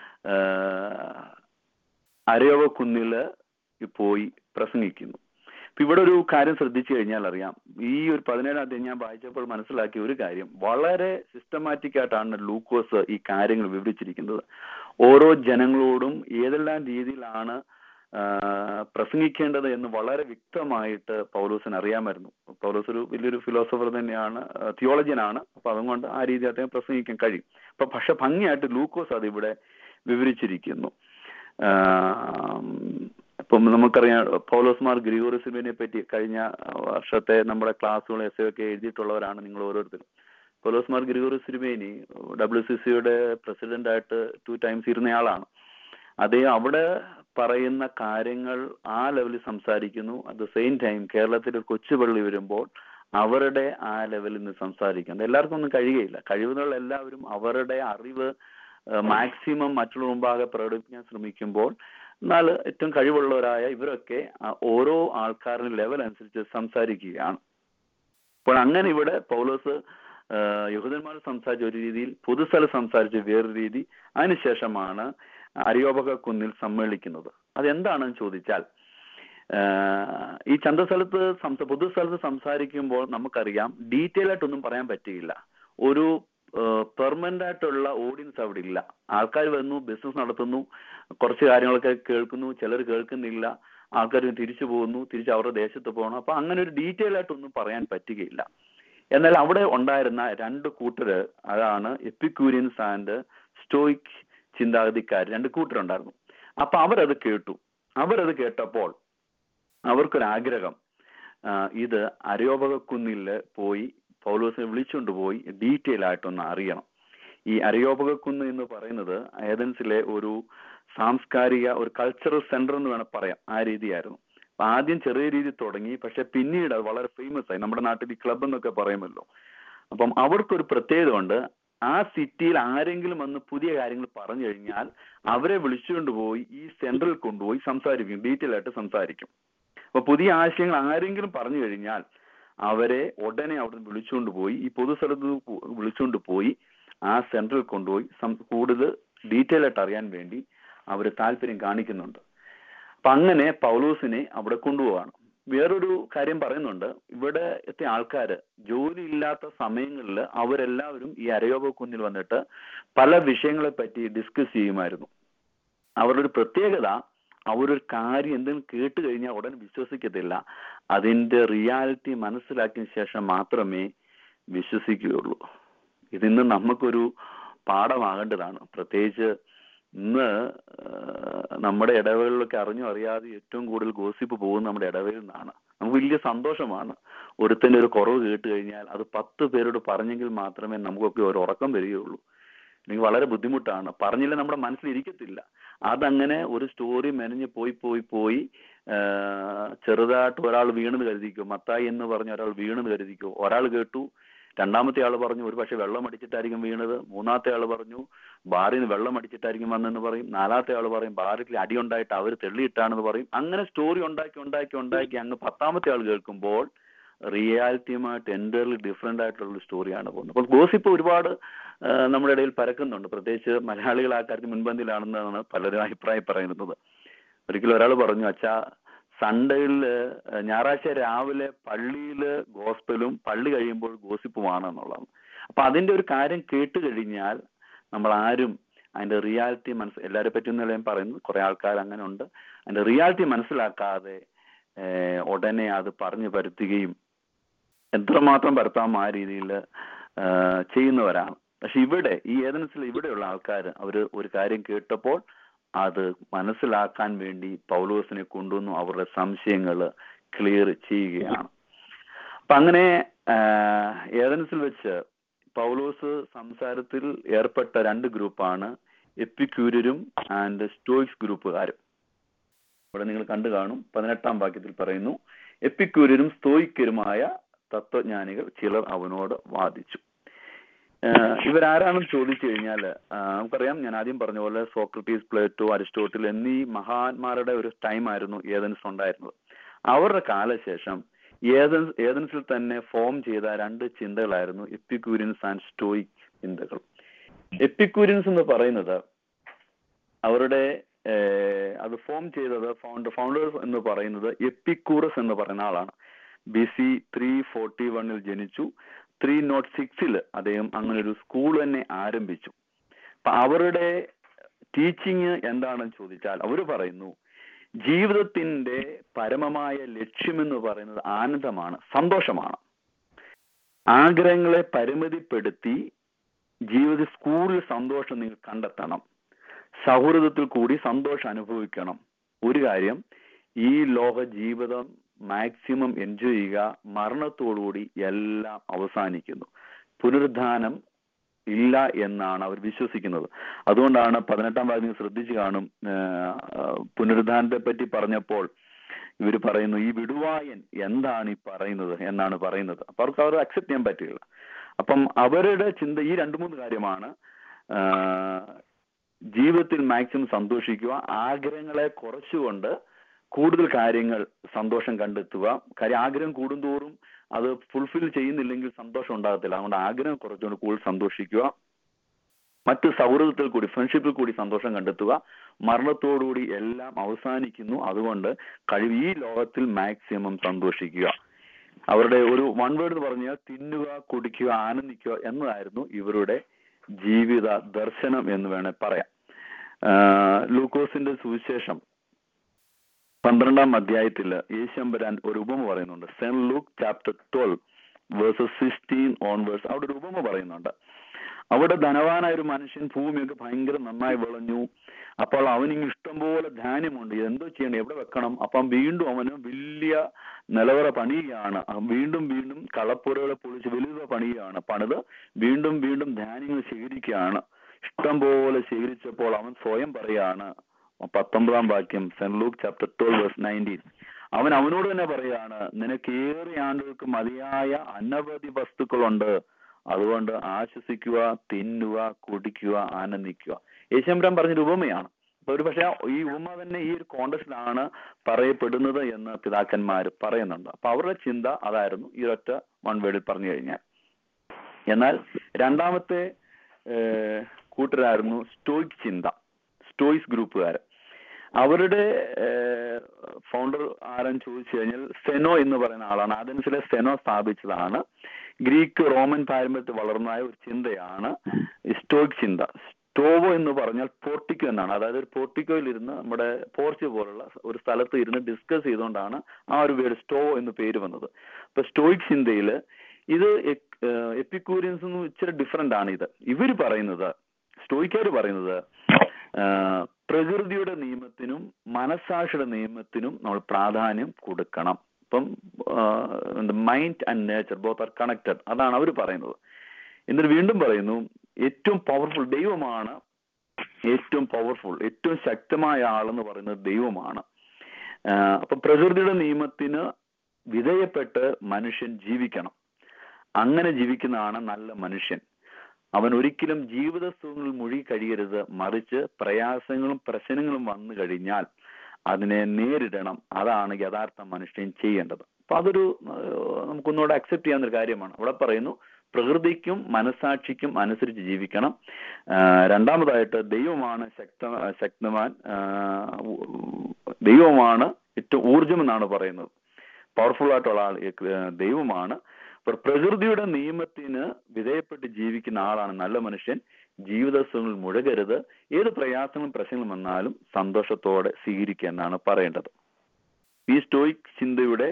Speaker 1: അരയോവ കുന്നില് പോയി പ്രസംഗിക്കുന്നു ഇപ്പൊ ഇവിടെ ഒരു കാര്യം ശ്രദ്ധിച്ചു കഴിഞ്ഞാൽ അറിയാം ഈ ഒരു പതിനേഴാം അധ്യായം ഞാൻ വായിച്ചപ്പോൾ മനസ്സിലാക്കിയ ഒരു കാര്യം വളരെ സിസ്റ്റമാറ്റിക് ആയിട്ടാണ് ലൂക്കോസ് ഈ കാര്യങ്ങൾ വിവരിച്ചിരിക്കുന്നത് ഓരോ ജനങ്ങളോടും ഏതെല്ലാം രീതിയിലാണ് ആ, പ്രസംഗിക്കേണ്ടത് എന്ന് വളരെ വ്യക്തമായിട്ട് പൗലോസിന് അറിയാമായിരുന്നു പൗലോസ് ഒരു വലിയൊരു ഫിലോസഫർ തന്നെയാണ് തിയോളജിയനാണ് അപ്പൊ അതുകൊണ്ട് ആ രീതി അദ്ദേഹം പ്രസംഗിക്കാൻ കഴിയും അപ്പൊ പക്ഷെ ഭംഗിയായിട്ട് ലൂക്കോസ് അത് ഇവിടെ വിവരിച്ചിരിക്കുന്നു ആം, ഇപ്പം നമുക്കറിയാം പൗലോസ് മാർ ഗ്രിഗോറിസിമിനെ പറ്റി കഴിഞ്ഞ വർഷത്തെ നമ്മുടെ ക്ലാസ്സുകൾ എസ് ഒക്കെ എഴുതിയിട്ടുള്ളവരാണ് നിങ്ങൾ ഓരോരുത്തരും പൗലോസ് മാർ ഗ്രിഗോറിസിമേനി ഡബ്ല്യു സി സിയുടെ പ്രസിഡന്റ് ആയിട്ട് ടു ടൈംസ് ഇരുന്നയാളാണ് അദ്ദേഹം അവിടെ പറയുന്ന കാര്യങ്ങൾ ആ ലെവലിൽ സംസാരിക്കുന്നു അറ്റ് ദ സെയിം ടൈം കേരളത്തിൽ ഒരു കൊച്ചുപള്ളി വരുമ്പോൾ അവരുടെ ആ ലെവലിൽ നിന്ന് സംസാരിക്കുന്നത് എല്ലാവർക്കും ഒന്നും കഴിയുകയില്ല കഴിവുള്ള എല്ലാവരും അവരുടെ അറിവ് മാക്സിമം മറ്റുള്ള മുമ്പാകെ പ്രകടിപ്പിക്കാൻ ശ്രമിക്കുമ്പോൾ എന്നാൽ ഏറ്റവും കഴിവുള്ളവരായ ഇവരൊക്കെ ആ ഓരോ ആൾക്കാരുടെ ലെവൽ അനുസരിച്ച് സംസാരിക്കുകയാണ് അപ്പോൾ അങ്ങനെ ഇവിടെ പൗലോസ് യഹൂദന്മാർ സംസാരിച്ച ഒരു രീതിയിൽ പൊതുസ്ഥലം സംസാരിച്ച വേറൊരു രീതി അതിനുശേഷമാണ് അരിയോപക കുന്നിൽ സമ്മേളിക്കുന്നത് അതെന്താണെന്ന് ചോദിച്ചാൽ ആഹ് ഈ ചന്തസ്ഥലത്ത് സംസ പൊതുസ്ഥലത്ത് സംസാരിക്കുമ്പോൾ നമുക്കറിയാം ഡീറ്റെയിൽ ആയിട്ടൊന്നും പറയാൻ പറ്റിയില്ല ഒരു പെർമനന്റ് ആയിട്ടുള്ള ഓഡിയൻസ് അവിടെ ഇല്ല ആൾക്കാർ വന്നു ബിസിനസ് നടത്തുന്നു കുറച്ച് കാര്യങ്ങളൊക്കെ കേൾക്കുന്നു ചിലർ കേൾക്കുന്നില്ല ആൾക്കാർ തിരിച്ചു പോകുന്നു തിരിച്ച് അവരുടെ ദേശത്ത് പോകണം അപ്പൊ അങ്ങനെ ഒരു ഡീറ്റെയിൽ ആയിട്ടൊന്നും പറയാൻ പറ്റുകയില്ല എന്നാൽ അവിടെ ഉണ്ടായിരുന്ന രണ്ട് കൂട്ടര് അതാണ് എപ്പിക്യൂരിയൻസ് ആൻഡ് സ്റ്റോയിക് ചിന്താഗതിക്കാർ രണ്ട് കൂട്ടരുണ്ടായിരുന്നു അപ്പൊ അവരത് കേട്ടു അവരത് കേട്ടപ്പോൾ അവർക്കൊരാഗ്രഹം ആ, ഇത് അരയോപകക്കുന്നില് പോയി പൗലോസിനെ വിളിച്ചുകൊണ്ട് പോയി ഡീറ്റെയിൽ ആയിട്ടൊന്ന് അറിയണം ഈ അരയോപകക്കുന്ന് എന്ന് പറയുന്നത് ഏതൻസിലെ ഒരു സാംസ്കാരിക ഒരു കൾച്ചറൽ സെന്റർ എന്ന് വേണം പറയാം ആ രീതിയായിരുന്നു അപ്പൊ ആദ്യം ചെറിയ രീതിയിൽ തുടങ്ങി പക്ഷെ പിന്നീട് അത് വളരെ ഫേമസ് ആയി നമ്മുടെ നാട്ടിൽ ഈ ക്ലബ് എന്നൊക്കെ പറയുമല്ലോ അപ്പം അവർക്കൊരു പ്രത്യേകത ഉണ്ട് ആ സിറ്റിയിൽ ആരെങ്കിലും വന്ന് പുതിയ കാര്യങ്ങൾ പറഞ്ഞു കഴിഞ്ഞാൽ അവരെ വിളിച്ചുകൊണ്ട് പോയി ഈ സെന്ററിൽ കൊണ്ടുപോയി സംസാരിക്കും ഡീറ്റെയിൽ ആയിട്ട് സംസാരിക്കും അപ്പൊ പുതിയ ആശയങ്ങൾ ആരെങ്കിലും പറഞ്ഞു കഴിഞ്ഞാൽ അവരെ ഉടനെ അവിടെ നിന്ന് വിളിച്ചുകൊണ്ട് പോയി ഈ പൊതുസ്ഥലത്ത് പോ- വിളിച്ചുകൊണ്ട് പോയി ആ സെന്ററിൽ കൊണ്ടുപോയി സം- കൂടുതൽ ഡീറ്റെയിൽ ആയിട്ട് അറിയാൻ വേണ്ടി അവർ താല്പര്യം കാണിക്കുന്നുണ്ട് അപ്പൊ അങ്ങനെ പൗലോസിനെ അവിടെ കൊണ്ടുപോവാണ് വേറൊരു കാര്യം പറയുന്നുണ്ട് ഇവിടെ എത്തിയ ആൾക്കാര് ജോലി ഇല്ലാത്ത സമയങ്ങളിൽ അവരെല്ലാവരും ഈ അരയോപ കുന്നിൽ വന്നിട്ട് പല വിഷയങ്ങളെ പറ്റി ഡിസ്കസ് ചെയ്യുമായിരുന്നു അവരുടെ ഒരു പ്രത്യേകത അവരൊരു കാര്യം എന്തെങ്കിലും കേട്ട് കഴിഞ്ഞാൽ ഉടൻ വിശ്വസിക്കത്തില്ല അതിന്റെ റിയാലിറ്റി മനസ്സിലാക്കിയ ശേഷം മാത്രമേ വിശ്വസിക്കുകയുള്ളൂ ഇതിന്ന് നമുക്കൊരു പാഠമാകേണ്ടതാണ് പ്രത്യേകിച്ച് ഇന്ന് ആഹ്, നമ്മുടെ ഇടവകളിലൊക്കെ അറിഞ്ഞോ അറിയാതെ ഏറ്റവും കൂടുതൽ ഗോസിപ്പ് പോകുന്നത് നമ്മുടെ ഇടവയിൽ നിന്നാണ് നമുക്ക് വലിയ സന്തോഷമാണ് ഒരുത്തന്റെ ഒരു കുറവ് കേട്ട് കഴിഞ്ഞാൽ അത് പത്ത് പേരോട് പറഞ്ഞെങ്കിൽ മാത്രമേ നമുക്കൊക്കെ ഒരു ഉറക്കം വരികയുള്ളൂ എനിക്ക് വളരെ ബുദ്ധിമുട്ടാണ് പറഞ്ഞില്ല നമ്മുടെ മനസ്സിൽ ഇരിക്കത്തില്ല അതങ്ങനെ ഒരു സ്റ്റോറി മെനഞ്ഞ് പോയി പോയി പോയി ആഹ്, ചെറുതായിട്ട് ഒരാൾ വീണെന്ന് കരുതിക്കോ മത്തായി എന്ന് പറഞ്ഞ ഒരാൾ വീണെന്ന് കരുതിക്കോ ഒരാൾ കേട്ടു രണ്ടാമത്തെ ആൾ പറഞ്ഞു ഒരു പക്ഷെ വെള്ളം അടിച്ചിട്ടായിരിക്കും വീണത് മൂന്നാമത്തെ ആൾ പറഞ്ഞു ബാറിൽ നിന്ന് വെള്ളം അടിച്ചിട്ടായിരിക്കും വന്നെന്ന് പറയും നാലാമത്തെ ആൾ പറയും ബാറിൽ അടി ഉണ്ടായിട്ട് അവർ തെള്ളിയിട്ടാണെന്ന് പറയും അങ്ങനെ സ്റ്റോറി ഉണ്ടാക്കി ഉണ്ടാക്കി ഉണ്ടാക്കി അങ്ങ് പത്താമത്തെ ആൾ കേൾക്കുമ്പോൾ റിയാലിറ്റിയുമായിട്ട് എൻ്റർലി ഡിഫറെന്റ് ആയിട്ടുള്ള ഒരു സ്റ്റോറിയാണ് പോകുന്നത് അപ്പോൾ ഗോസിപ്പ് ഒരുപാട് ആ, നമ്മുടെ ഇടയിൽ പരക്കുന്നുണ്ട് പ്രത്യേകിച്ച് മലയാളികൾ ആ കാര്യത്തിൽ മുൻപന്തിയിലാണെന്നാണ് പലരും അഭിപ്രായം പറയുന്നത് ഒരിക്കലും ഒരാൾ പറഞ്ഞു അച്ഛാ സൺഡേയിൽ ഞായറാഴ്ച രാവിലെ പള്ളിയില് ഗോസ്പലും പള്ളി കഴിയുമ്പോൾ ഗോസിപ്പുമാണ് എന്നുള്ളതാണ് അപ്പൊ അതിന്റെ ഒരു കാര്യം കേട്ട് കഴിഞ്ഞാൽ നമ്മൾ ആരും അതിന്റെ റിയാലിറ്റി മനസ്സ് എല്ലാരെ പറ്റിയൊന്നും ഞാൻ പറയുന്നു കുറെ ആൾക്കാർ അങ്ങനെ ഉണ്ട് അതിന്റെ റിയാലിറ്റി മനസ്സിലാക്കാതെ ഏഹ്, ഉടനെ അത് പറഞ്ഞു പരത്തുകയും എത്രമാത്രം പരത്താമോ ആ രീതിയിൽ ചെയ്യുന്നവരാണ് പക്ഷെ ഇവിടെ ഈ ഏതൻസിൽ ഇവിടെയുള്ള ആൾക്കാർ അവർ ഒരു കാര്യം കേട്ടപ്പോൾ അത് മനസ്സിലാക്കാൻ വേണ്ടി പൗലോസിനെ കൊണ്ടുവന്നു അവരുടെ സംശയങ്ങൾ ക്ലിയർ ചെയ്യുകയാണ് അപ്പൊ അങ്ങനെ ആഹ്, ഏതൻസിൽ വെച്ച് പൗലോസ് സംസാരത്തിൽ ഏർപ്പെട്ട രണ്ട് ഗ്രൂപ്പാണ് എപ്പിക്യൂര്യരും ആൻഡ് സ്റ്റോയിക്സ് ഗ്രൂപ്പുകാരും ഇവിടെ നിങ്ങൾ കണ്ടു കാണും പതിനെട്ടാം വാക്യത്തിൽ പറയുന്നു എപ്പിക്യൂര്യരും സ്തോയിക്കരുമായ തത്വജ്ഞാനികൾ ചിലർ അവനോട് വാദിച്ചു ആഹ് ഇവരാരാണെന്ന് ചോദിച്ചു കഴിഞ്ഞാൽ നമുക്കറിയാം ഞാൻ ആദ്യം പറഞ്ഞ പോലെ സോക്രട്ടീസ് പ്ലേറ്റോ അരിസ്റ്റോട്ടിൽ എന്നീ മഹാന്മാരുടെ ഒരു ടൈം ആയിരുന്നു ഏതൻസ് ഉണ്ടായിരുന്നത് അവരുടെ കാലശേഷം ഏതൻസ് ഏതൻസിൽ തന്നെ ഫോം ചെയ്ത രണ്ട് ചിന്തകളായിരുന്നു എപ്പിക്യൂരിയൻസ് ആൻഡ് സ്റ്റോയിക് ചിന്തകൾ എപ്പിക്യൂരിയൻസ് എന്ന് പറയുന്നത് അവരുടെ ഏഹ്, അത് ഫോം ചെയ്തത് ഫൗണ്ടർ ഫൗണ്ടേഴ്സ് എന്ന് പറയുന്നത് എപ്പിക്കൂറസ് എന്ന് പറയുന്ന ആളാണ് ബി സി ത്രീ ഫോർട്ടി വണ്ണിൽ ജനിച്ചു ത്രീ നോട്ട് സിക്സിൽ അദ്ദേഹം അങ്ങനെ ഒരു സ്കൂൾ തന്നെ ആരംഭിച്ചു അപ്പൊ അവരുടെ ടീച്ചിങ് എന്താണെന്ന് ചോദിച്ചാൽ അവർ പറയുന്നു ജീവിതത്തിന്റെ പരമമായ ലക്ഷ്യമെന്ന് പറയുന്നത് ആനന്ദമാണ് സന്തോഷമാണ് ആഗ്രഹങ്ങളെ പരിമിതിപ്പെടുത്തി ജീവിത സ്കൂളിൽ സന്തോഷം നിങ്ങൾ കണ്ടെത്തണം സൗഹൃദത്തിൽ കൂടി സന്തോഷം അനുഭവിക്കണം ഒരു കാര്യം ഈ ലോക ജീവിതം മാക്സിമം എൻജോയ് ചെയ്യുക മരണത്തോടുകൂടി എല്ലാം അവസാനിക്കുന്നു പുനരുദ്ധാനം ഇല്ല എന്നാണ് അവർ വിശ്വസിക്കുന്നത് അതുകൊണ്ടാണ് പതിനെട്ടാം ഭാഗം ശ്രദ്ധിച്ചു കാണും ആഹ് പുനരുദ്ധാനത്തെ പറ്റി പറഞ്ഞപ്പോൾ ഇവർ പറയുന്നു ഈ വിടുവായൻ എന്താണ് ഈ പറയുന്നത് എന്നാണ് പറയുന്നത് അപ്പൊ അവർക്ക് അവർ അക്സെപ്റ്റ് ചെയ്യാൻ പറ്റില്ല അപ്പം അവരുടെ ചിന്ത ഈ രണ്ടു മൂന്ന് കാര്യമാണ് ആഹ് ജീവിതത്തിൽ മാക്സിമം സന്തോഷിക്കുക ആഗ്രഹങ്ങളെ കുറച്ചുകൊണ്ട് കൂടുതൽ കാര്യങ്ങൾ സന്തോഷം കണ്ടെത്തുക കാര്യം ആഗ്രഹം കൂടുന്തോറും അത് ഫുൾഫിൽ ചെയ്യുന്നില്ലെങ്കിൽ സന്തോഷം ഉണ്ടാകത്തില്ല അതുകൊണ്ട് ആഗ്രഹം കുറച്ചുകൊണ്ട് കൂടുതൽ സന്തോഷിക്കുക മറ്റ് സൗഹൃദത്തിൽ കൂടി ഫ്രണ്ട്ഷിപ്പിൽ കൂടി സന്തോഷം കണ്ടെത്തുക മരണത്തോടുകൂടി എല്ലാം അവസാനിക്കുന്നു അതുകൊണ്ട് കഴിവ് ഈ ലോകത്തിൽ മാക്സിമം സന്തോഷിക്കുക അവരുടെ ഒരു വൺ വേർഡ് എന്ന് പറഞ്ഞാൽ തിന്നുക കുടിക്കുക ആനന്ദിക്കുക എന്നതായിരുന്നു ഇവരുടെ ജീവിത ദർശനം എന്ന് വേണേൽ പറയാം ആഹ് ലൂക്കോസിന്റെ സുവിശേഷം പന്ത്രണ്ടാം അധ്യായത്തിൽ യേശമ്പരാൻ ഒരു ഉപമ പറയുന്നുണ്ട് Saint Luke chapter twelve verses sixteen on verse അവിടെ ഒരു ഉപമ പറയുന്നുണ്ട് അവിടെ ധനവാനായ ഒരു മനുഷ്യൻ ഭൂമിയൊക്കെ ഭയങ്കര നന്നായി വിളഞ്ഞു അപ്പോൾ അവനിങ് ഇഷ്ടംപോലെ ധാന്യമുണ്ട് എന്തോ ചെയ്യണം എവിടെ വെക്കണം അപ്പം വീണ്ടും അവന് വലിയ നിലവറ പണിയുകയാണ് അവൻ വീണ്ടും വീണ്ടും കളപ്പുരകളെ പൊളിച്ച് വലുത പണിയുകയാണ് പണിത് വീണ്ടും വീണ്ടും ധാന്യങ്ങൾ ശേഖരിക്കുകയാണ് ഇഷ്ടം പോലെ ശേഖരിച്ചപ്പോൾ അവൻ സ്വയം പറയാണ് പത്തൊമ്പതാം വാക്യം Saint Luke chapter twelve verse nineteen അവൻ അവനോട് തന്നെ പറയാണ് നിനക്ക് ഏറെ ആണ്ടുകൾക്ക് മതിയായ അനവധി വസ്തുക്കളുണ്ട് അതുകൊണ്ട് ആശ്വസിക്കുക തിന്നുക കുടിക്കുക ആനന്ദിക്കുക യേശമ്പരം പറഞ്ഞൊരു ഉപമയാണ് അപ്പൊ ഒരു പക്ഷേ ഈ ഉപമ തന്നെ ഈ ഒരു കോണ്ടസ്റ്റിലാണ് പറയപ്പെടുന്നത് എന്ന് പിതാക്കന്മാർ പറയുന്നുണ്ട് അപ്പൊ അവരുടെ ചിന്ത അതായിരുന്നു ഈ ഒറ്റ വൺ വേർഡിൽ പറഞ്ഞു കഴിഞ്ഞാൽ എന്നാൽ രണ്ടാമത്തെ ഏഹ്, കൂട്ടരായിരുന്നു സ്റ്റോയിക് ചിന്ത സ്റ്റോയിസ് ഗ്രൂപ്പുകാർ അവരുടെ ഫൗണ്ടർ ആരെന്ന് ചോദിച്ചു കഴിഞ്ഞാൽ സെനോ എന്ന് പറയുന്ന ആളാണ് ആഥൻസിലെ സെനോ സ്ഥാപിച്ചതാണ് ഗ്രീക്ക് റോമൻ പാരമ്പര്യത്തിൽ വളർന്നതായ ഒരു ചിന്തയാണ് സ്റ്റോയിക് ചിന്ത സ്റ്റോവോ എന്ന് പറഞ്ഞാൽ പോർട്ടിക്കോ എന്നാണ് അതായത് ഒരു പോർട്ടിക്കോയിൽ ഇരുന്ന് നമ്മുടെ പോർച്ച് പോലുള്ള ഒരു സ്ഥലത്ത് ഇരുന്ന് ഡിസ്കസ് ചെയ്തുകൊണ്ടാണ് ആ ഒരു വേർഡ് സ്റ്റോവോ എന്ന് പേര് വന്നത് അപ്പൊ സ്റ്റോയിക് ചിന്തയിൽ ഇത് എപ്പിക്കൂരിയൻസ് എന്ന് ഇച്ചിരി ഡിഫറെന്റ് ആണ് ഇത് ഇവര് പറയുന്നത് സ്റ്റോയിക്കാർ പറയുന്നത് ആ, പ്രകൃതിയുടെ നിയമത്തിനും മനസാക്ഷിയുടെ നിയമത്തിനും നമ്മൾ പ്രാധാന്യം കൊടുക്കണം ഇപ്പം mind and nature both are connected അതാണ് അവർ പറയുന്നത് എന്നിട്ട് വീണ്ടും പറയുന്നു ഏറ്റവും പവർഫുൾ ദൈവമാണ് ഏറ്റവും പവർഫുൾ ഏറ്റവും ശക്തമായ ആളെന്ന് പറയുന്നത് ദൈവമാണ് ആ, അപ്പൊ പ്രകൃതിയുടെ നിയമത്തിന് വിധേയപ്പെട്ട് മനുഷ്യൻ ജീവിക്കണം അങ്ങനെ ജീവിക്കുന്നതാണ് നല്ല മനുഷ്യൻ അവൻ ഒരിക്കലും ജീവിത സുഖങ്ങളിൽ മുഴുകി കഴിയരുത് മറിച്ച് പ്രയാസങ്ങളും പ്രശ്നങ്ങളും വന്നു കഴിഞ്ഞാൽ അതിനെ നേരിടണം അതാണ് യഥാർത്ഥ മനുഷ്യൻ ചെയ്യേണ്ടത് അപ്പൊ അതൊരു ഏഹ്, നമുക്കൊന്നുകൂടെ അക്സെപ്റ്റ് ചെയ്യാവുന്ന ഒരു കാര്യമാണ് അവിടെ പറയുന്നു പ്രകൃതിക്കും മനസാക്ഷിക്കും അനുസരിച്ച് ജീവിക്കണം ആഹ് രണ്ടാമതായിട്ട് ദൈവമാണ് ശക്ത ശക്തമാൻ ആഹ് ഉ- ദൈവമാണ് ഏറ്റവും ഊർജം എന്നാണ് പറയുന്നത് പവർഫുൾ ആയിട്ടുള്ള ആൾ ഏഹ് ദൈവമാണ് അപ്പോൾ പ്രകൃതിയുടെ നിയമത്തിന് വിധേയപ്പെട്ട് ജീവിക്കുന്ന ആളാണ് നല്ല മനുഷ്യൻ ജീവിത സുഖങ്ങളിൽ മുഴകരുത് ഏത് പ്രയാസങ്ങളും പ്രശ്നങ്ങളും വന്നാലും സന്തോഷത്തോടെ സ്വീകരിക്കുക എന്നാണ് പറയേണ്ടത് ഈ സ്റ്റോയിക് ചിന്തയുടെ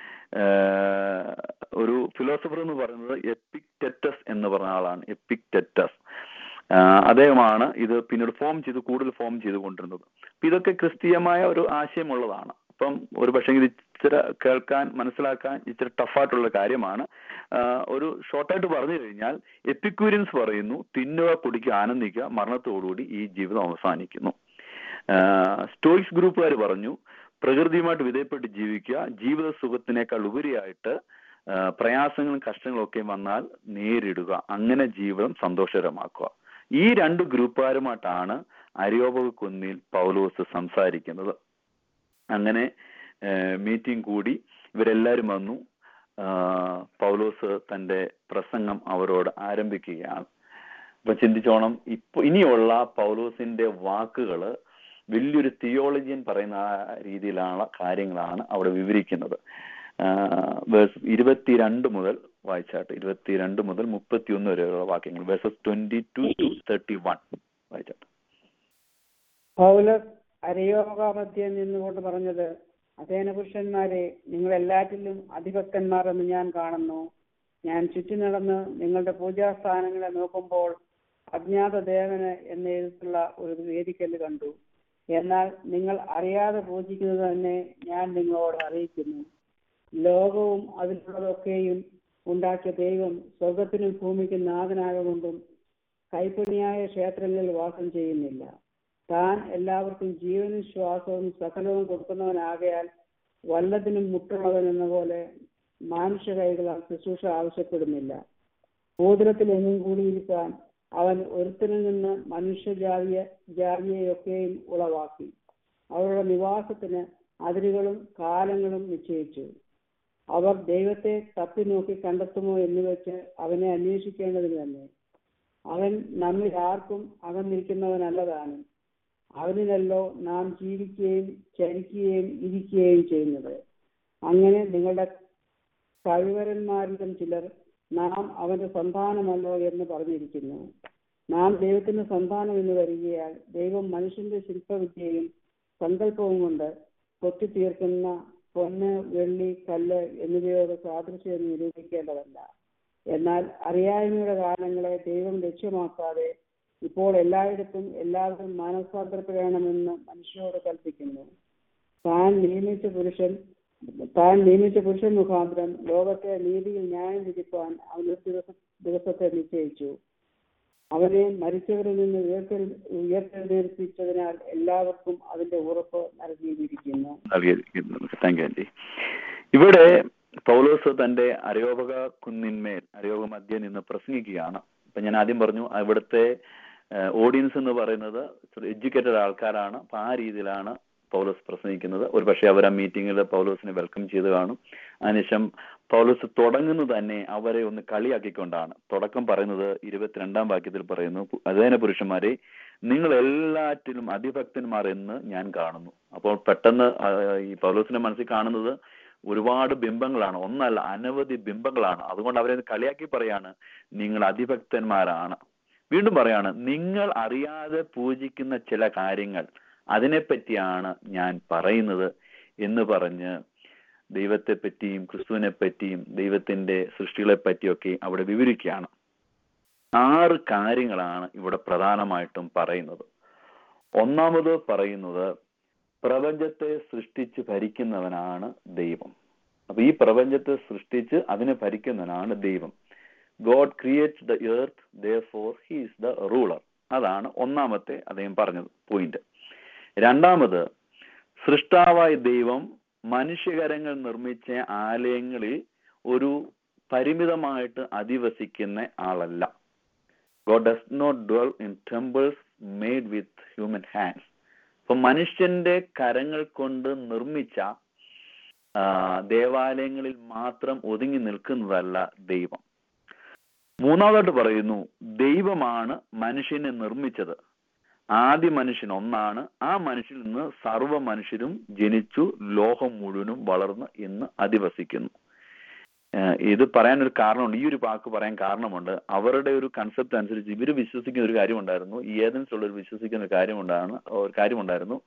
Speaker 1: ആഹ്, ഒരു ഫിലോസഫർ എന്ന് പറയുന്നത് എപ്പിക്ടെറ്റസ് എന്ന് പറഞ്ഞ ആളാണ് എപ്പിക്ടെറ്റസ് ആഹ് അദ്ദേഹമാണ് ഇത് പിന്നീട് ഫോം ചെയ്ത് കൂടുതൽ ഫോം ചെയ്തുകൊണ്ടിരുന്നത് അപ്പൊ ഇതൊക്കെ ക്രിസ്തീയമായ ഒരു ആശയമുള്ളതാണ് അപ്പം ഒരു പക്ഷേ ഇത് ഇച്ചിരി കേൾക്കാൻ മനസ്സിലാക്കാൻ ഇച്ചിരി ടഫായിട്ടുള്ള കാര്യമാണ് ആഹ് ഒരു ഷോർട്ടായിട്ട് പറഞ്ഞു കഴിഞ്ഞാൽ എപ്പിക്യൂരിയൻസ് പറയുന്നു തിന്നുക കുടിക്കുക ആനന്ദിക്കുക മരണത്തോടുകൂടി ഈ ജീവിതം അവസാനിക്കുന്നു സ്റ്റോയിക്സ് ഗ്രൂപ്പുകാർ പറഞ്ഞു പ്രകൃതിയുമായിട്ട് വിധേയപ്പെട്ട് ജീവിക്കുക ജീവിത സുഖത്തിനേക്കാൾ ഉപരിയായിട്ട് ആ, പ്രയാസങ്ങളും കഷ്ടങ്ങളും ഒക്കെ വന്നാൽ നേരിടുക അങ്ങനെ ജീവിതം സന്തോഷകരമാക്കുക ഈ രണ്ട് ഗ്രൂപ്പുകാരുമായിട്ടാണ് അരിയോപക കുന്നിൽ പൗലോസ് സംസാരിക്കുന്നത് അങ്ങനെ മീറ്റിംഗ് കൂടി ഇവരെല്ലാവരും വന്നു ആ, പൗലോസ് തന്റെ പ്രസംഗം അവരോട് ആരംഭിക്കുകയാണ് അപ്പൊ ചിന്തിച്ചോണം ഇപ്പൊ ഇനിയുള്ള പൗലോസിന്റെ വാക്കുകള് വലിയൊരു തിയോളജിയൻ പറയുന്ന ആ രീതിയിലുള്ള കാര്യങ്ങളാണ് അവിടെ വിവരിക്കുന്നത് വേഴ്സ് ഇരുപത്തിരണ്ട് മുതൽ വായിച്ചാട്ട് ഇരുപത്തിരണ്ട് മുതൽ മുപ്പത്തിയൊന്ന് വരെയുള്ള വാക്യങ്ങൾ verses twenty two to thirty one വായിച്ചാട്ട്
Speaker 3: പൗലസ് അരയോഗമധ്യം നിന്നുകൊണ്ട് പറഞ്ഞത് അധേന പുരുഷന്മാരെ നിങ്ങൾ എല്ലാറ്റിലും അധിപത്യന്മാർ എന്ന് ഞാൻ കാണുന്നു ഞാൻ ചുറ്റി നടന്ന് നിങ്ങളുടെ പൂജാസ്ഥാനങ്ങളെ നോക്കുമ്പോൾ അജ്ഞാത ദേവന് എന്ന് എഴുത്തുള്ള ഒരു വേദിക്കല്ല് കണ്ടു എന്നാൽ നിങ്ങൾ അറിയാതെ പൂജിക്കുന്നത് തന്നെ ഞാൻ നിങ്ങളോട് അറിയിക്കുന്നു ലോകവും അതിലുള്ളതൊക്കെയും ഉണ്ടാക്കിയ ദൈവം സ്വർഗത്തിനും ഭൂമിക്കും നാഥനാകൊണ്ടും കൈപ്പണിയായ ക്ഷേത്രങ്ങളിൽ വാസം ചെയ്യുന്നില്ല താൻ എല്ലാവർക്കും ജീവനും ശ്വാസവും സകലവും കൊടുക്കുന്നവനാകയാൽ വല്ലതിനും മുട്ടുള്ളവൻ എന്ന പോലെ മാനുഷ്യ കൈകളാൽ ശുശ്രൂഷ ആവശ്യപ്പെടുന്നില്ല ഭൂതലത്തിൽ എങ്ങും കൂടിയിരിക്കാൻ അവൻ ഒരുത്തനിൽ നിന്ന് മനുഷ്യജാതിയെ ജാതിയെയൊക്കെയും ഉളവാക്കി അവരുടെ നിവാസത്തിന് അതിരുകളും കാലങ്ങളും നിശ്ചയിച്ചു അവർ ദൈവത്തെ തപ്പി നോക്കി കണ്ടെത്തുമോ എന്ന് വെച്ച് അവനെ അന്വേഷിക്കേണ്ടതിന് തന്നെ അവൻ നമ്മിൽ ആർക്കും അകന്നിരിക്കുന്നവനല്ലതാനും അവനിലല്ലോ നാം ജീവിക്കുകയും ചരിക്കുകയും ഇരിക്കുകയും ചെയ്യുന്നത് അങ്ങനെ നിങ്ങളുടെ കഴിവരന്മാരിലും ചിലർ നാം അവന്റെ സന്താനമല്ലോ എന്ന് പറഞ്ഞിരിക്കുന്നു നാം ദൈവത്തിന്റെ സന്താനം എന്ന് വരികയാൽ ദൈവം മനുഷ്യന്റെ ശില്പവിദ്യയും സങ്കല്പവും കൊണ്ട് കൊത്തിത്തീർക്കുന്ന പൊന്ന് വെള്ളി കല്ല് എന്നിവയോട് സാദൃശ്യം നിരൂപിക്കേണ്ടതല്ല എന്നാൽ അറിയായ്മയുടെ കാരണങ്ങളെ ദൈവം ലക്ഷ്യമാക്കാതെ ഇപ്പോൾ എല്ലായിടത്തും എല്ലാവരും മാനസാന്തരപ്പെടണമെന്ന് മനുഷ്യനോട് കൽപ്പിക്കുന്നു താൻ നിയമിച്ച പുരുഷൻ താൻ നിയമിച്ച പുരുഷൻ മുഖാന്തരം ലോകത്തെ നീതിയിൽ ന്യായം വിധിപ്പാൻ അവനൊരു ദിവസ ദിവസത്തെ നിശ്ചയിച്ചു അവനെ മരിച്ചവരിൽ നിന്ന് ഉയർത്തെഴു ഉയർത്തെഴുന്നേൽപ്പിച്ചതിനാൽ എല്ലാവർക്കും അതിന്റെ ഉറപ്പ് നൽകിയിരിക്കുന്നു
Speaker 1: നൽകിയിരിക്കുന്നത് താങ്ക് യു ആന്റി ഇവിടെ പൗലോസ് തന്റെ അരയോപക കുന്നിന്മേൽ അരയോപ മധ്യ നിന്ന് പ്രസംഗിക്കുകയാണ് ഇപ്പൊ ഞാൻ ആദ്യം പറഞ്ഞു ഇവിടുത്തെ ഓഡിയൻസ് എന്ന് പറയുന്നത് എഡ്യൂക്കേറ്റഡ് ആൾക്കാരാണ് അപ്പൊ ആ രീതിയിലാണ് പൗലോസ് പ്രസംഗിക്കുന്നത് ഒരു പക്ഷേ അവർ ആ മീറ്റിംഗിൽ പൗലോസിനെ വെൽക്കം ചെയ്ത് കാണും അതിനുശേഷം പൗലോസ് തുടങ്ങുന്നത് തന്നെ അവരെ ഒന്ന് കളിയാക്കിക്കൊണ്ടാണ് തുടക്കം പറയുന്നത് ഇരുപത്തിരണ്ടാം വാക്യത്തിൽ പറയുന്നു അതേന പുരുഷന്മാരെ നിങ്ങൾ എല്ലാറ്റിലും അതിഭക്തന്മാർ എന്ന് ഞാൻ കാണുന്നു അപ്പോൾ പെട്ടെന്ന് ആ, ഈ പൗലോസിന്റെ മനസ്സിൽ കാണുന്നത് ഒരുപാട് ബിംബങ്ങളാണ് ഒന്നല്ല അനവധി ബിംബങ്ങളാണ് അതുകൊണ്ട് അവരെ കളിയാക്കി പറയാണ് നിങ്ങൾ അതിഭക്തന്മാരാണ് വീണ്ടും പറയാണ് നിങ്ങൾ അറിയാതെ പൂജിക്കുന്ന ചില കാര്യങ്ങൾ അതിനെപ്പറ്റിയാണ് ഞാൻ പറയുന്നത് എന്ന് പറഞ്ഞ് ദൈവത്തെ പറ്റിയും ക്രിസ്തുവിനെ പറ്റിയും ദൈവത്തിന്റെ സൃഷ്ടികളെ പറ്റിയൊക്കെ അവിടെ വിവരിക്കുകയാണ് ആറ് കാര്യങ്ങളാണ് ഇവിടെ പ്രധാനമായിട്ടും പറയുന്നത് ഒന്നാമത് പറയുന്നത് പ്രപഞ്ചത്തെ സൃഷ്ടിച്ച് ഭരിക്കുന്നവനാണ് ദൈവം അപ്പൊ ഈ പ്രപഞ്ചത്തെ സൃഷ്ടിച്ച് അതിനെ ഭരിക്കുന്നവനാണ് ദൈവം God create the earth therefore he's the ruler അതാണ് ഒന്നാമത്തെ അദ്ദേഹം പറഞ്ഞത് പോയിന്റ് രണ്ടാമത് സൃഷ്ടാവായ ദൈവം മനുഷ്യകരങ്ങൾ നിർമ്മിച്ച ആലയങ്ങളിൽ ഒരു പരിമിതമായിട്ട് അധിവസിക്കുന്ന ആളല്ല God does not dwell in temples made with human hands അപ്പൊ മനുഷ്യന്റെ കരങ്ങൾ കൊണ്ട് നിർമ്മിച്ച ആ, ദേവാലയങ്ങളിൽ മാത്രം ഒതുങ്ങി നിൽക്കുന്നതല്ല ദൈവം മൂന്നാമതായിട്ട് പറയുന്നു ദൈവമാണ് മനുഷ്യനെ നിർമ്മിച്ചത് ആദ്യ മനുഷ്യൻ ഒന്നാണ് ആ മനുഷ്യനിൽ നിന്ന് സർവ്വ മനുഷ്യരും ജനിച്ചു ലോകം മുഴുവനും വളർന്ന് ഇന്ന് അധിവസിക്കുന്നു ഏഹ് ഇത് പറയാൻ ഒരു കാരണമുണ്ട് ഈ ഒരു വാക്ക് പറയാൻ കാരണമുണ്ട് അവരുടെ ഒരു കൺസെപ്റ്റ് അനുസരിച്ച് ഇവർ വിശ്വസിക്കുന്ന ഒരു കാര്യമുണ്ടായിരുന്നു ഈ ഏതൻസ് ഉള്ളവർ വിശ്വസിക്കുന്ന ഒരു കാര്യമുണ്ടാണ് ഒരു കാര്യമുണ്ടായിരുന്നു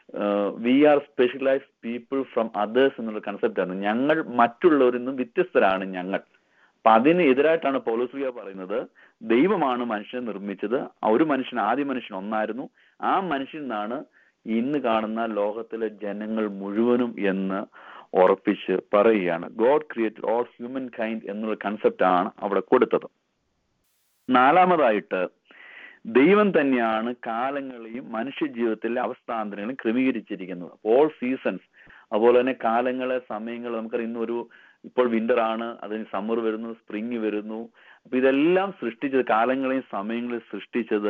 Speaker 1: we are specialized people from others എന്നുള്ള കൺസെപ്റ്റ് ആയിരുന്നു ഞങ്ങൾ മറ്റുള്ളവരിൽ നിന്നും വ്യത്യസ്തരാണ് ഞങ്ങൾ അപ്പൊ അതിന് എതിരായിട്ടാണ് പൗലോസ്ലിയ പറയുന്നത് ദൈവമാണ് മനുഷ്യനെ നിർമ്മിച്ചത് ആ ഒരു മനുഷ്യൻ ആദ്യ മനുഷ്യൻ ഒന്നായിരുന്നു ആ മനുഷ്യൻ നിന്നാണ് ഇന്ന് കാണുന്ന ലോകത്തിലെ ജനങ്ങൾ മുഴുവനും എന്ന് ഉറപ്പിച്ച് പറയുകയാണ് God created all humankind എന്നുള്ള കൺസെപ്റ്റ് ആണ് അവിടെ കൊടുത്തത് നാലാമതായിട്ട് ദൈവം തന്നെയാണ് കാലങ്ങളെയും മനുഷ്യ ജീവിതത്തിലെ അവസ്ഥാന്തരങ്ങളെയും ക്രമീകരിച്ചിരിക്കുന്നത് ഓൾ സീസൺസ് അതുപോലെ തന്നെ കാലങ്ങളെ സമയങ്ങൾ നമുക്കറിയാം ഇന്നൊരു ഇപ്പോൾ വിന്റർ ആണ് അതിന് സമ്മർ വരുന്നു സ്പ്രിങ് വരുന്നു അപ്പൊ ഇതെല്ലാം സൃഷ്ടിച്ചത് കാലങ്ങളെയും സമയങ്ങളെയും സൃഷ്ടിച്ചത്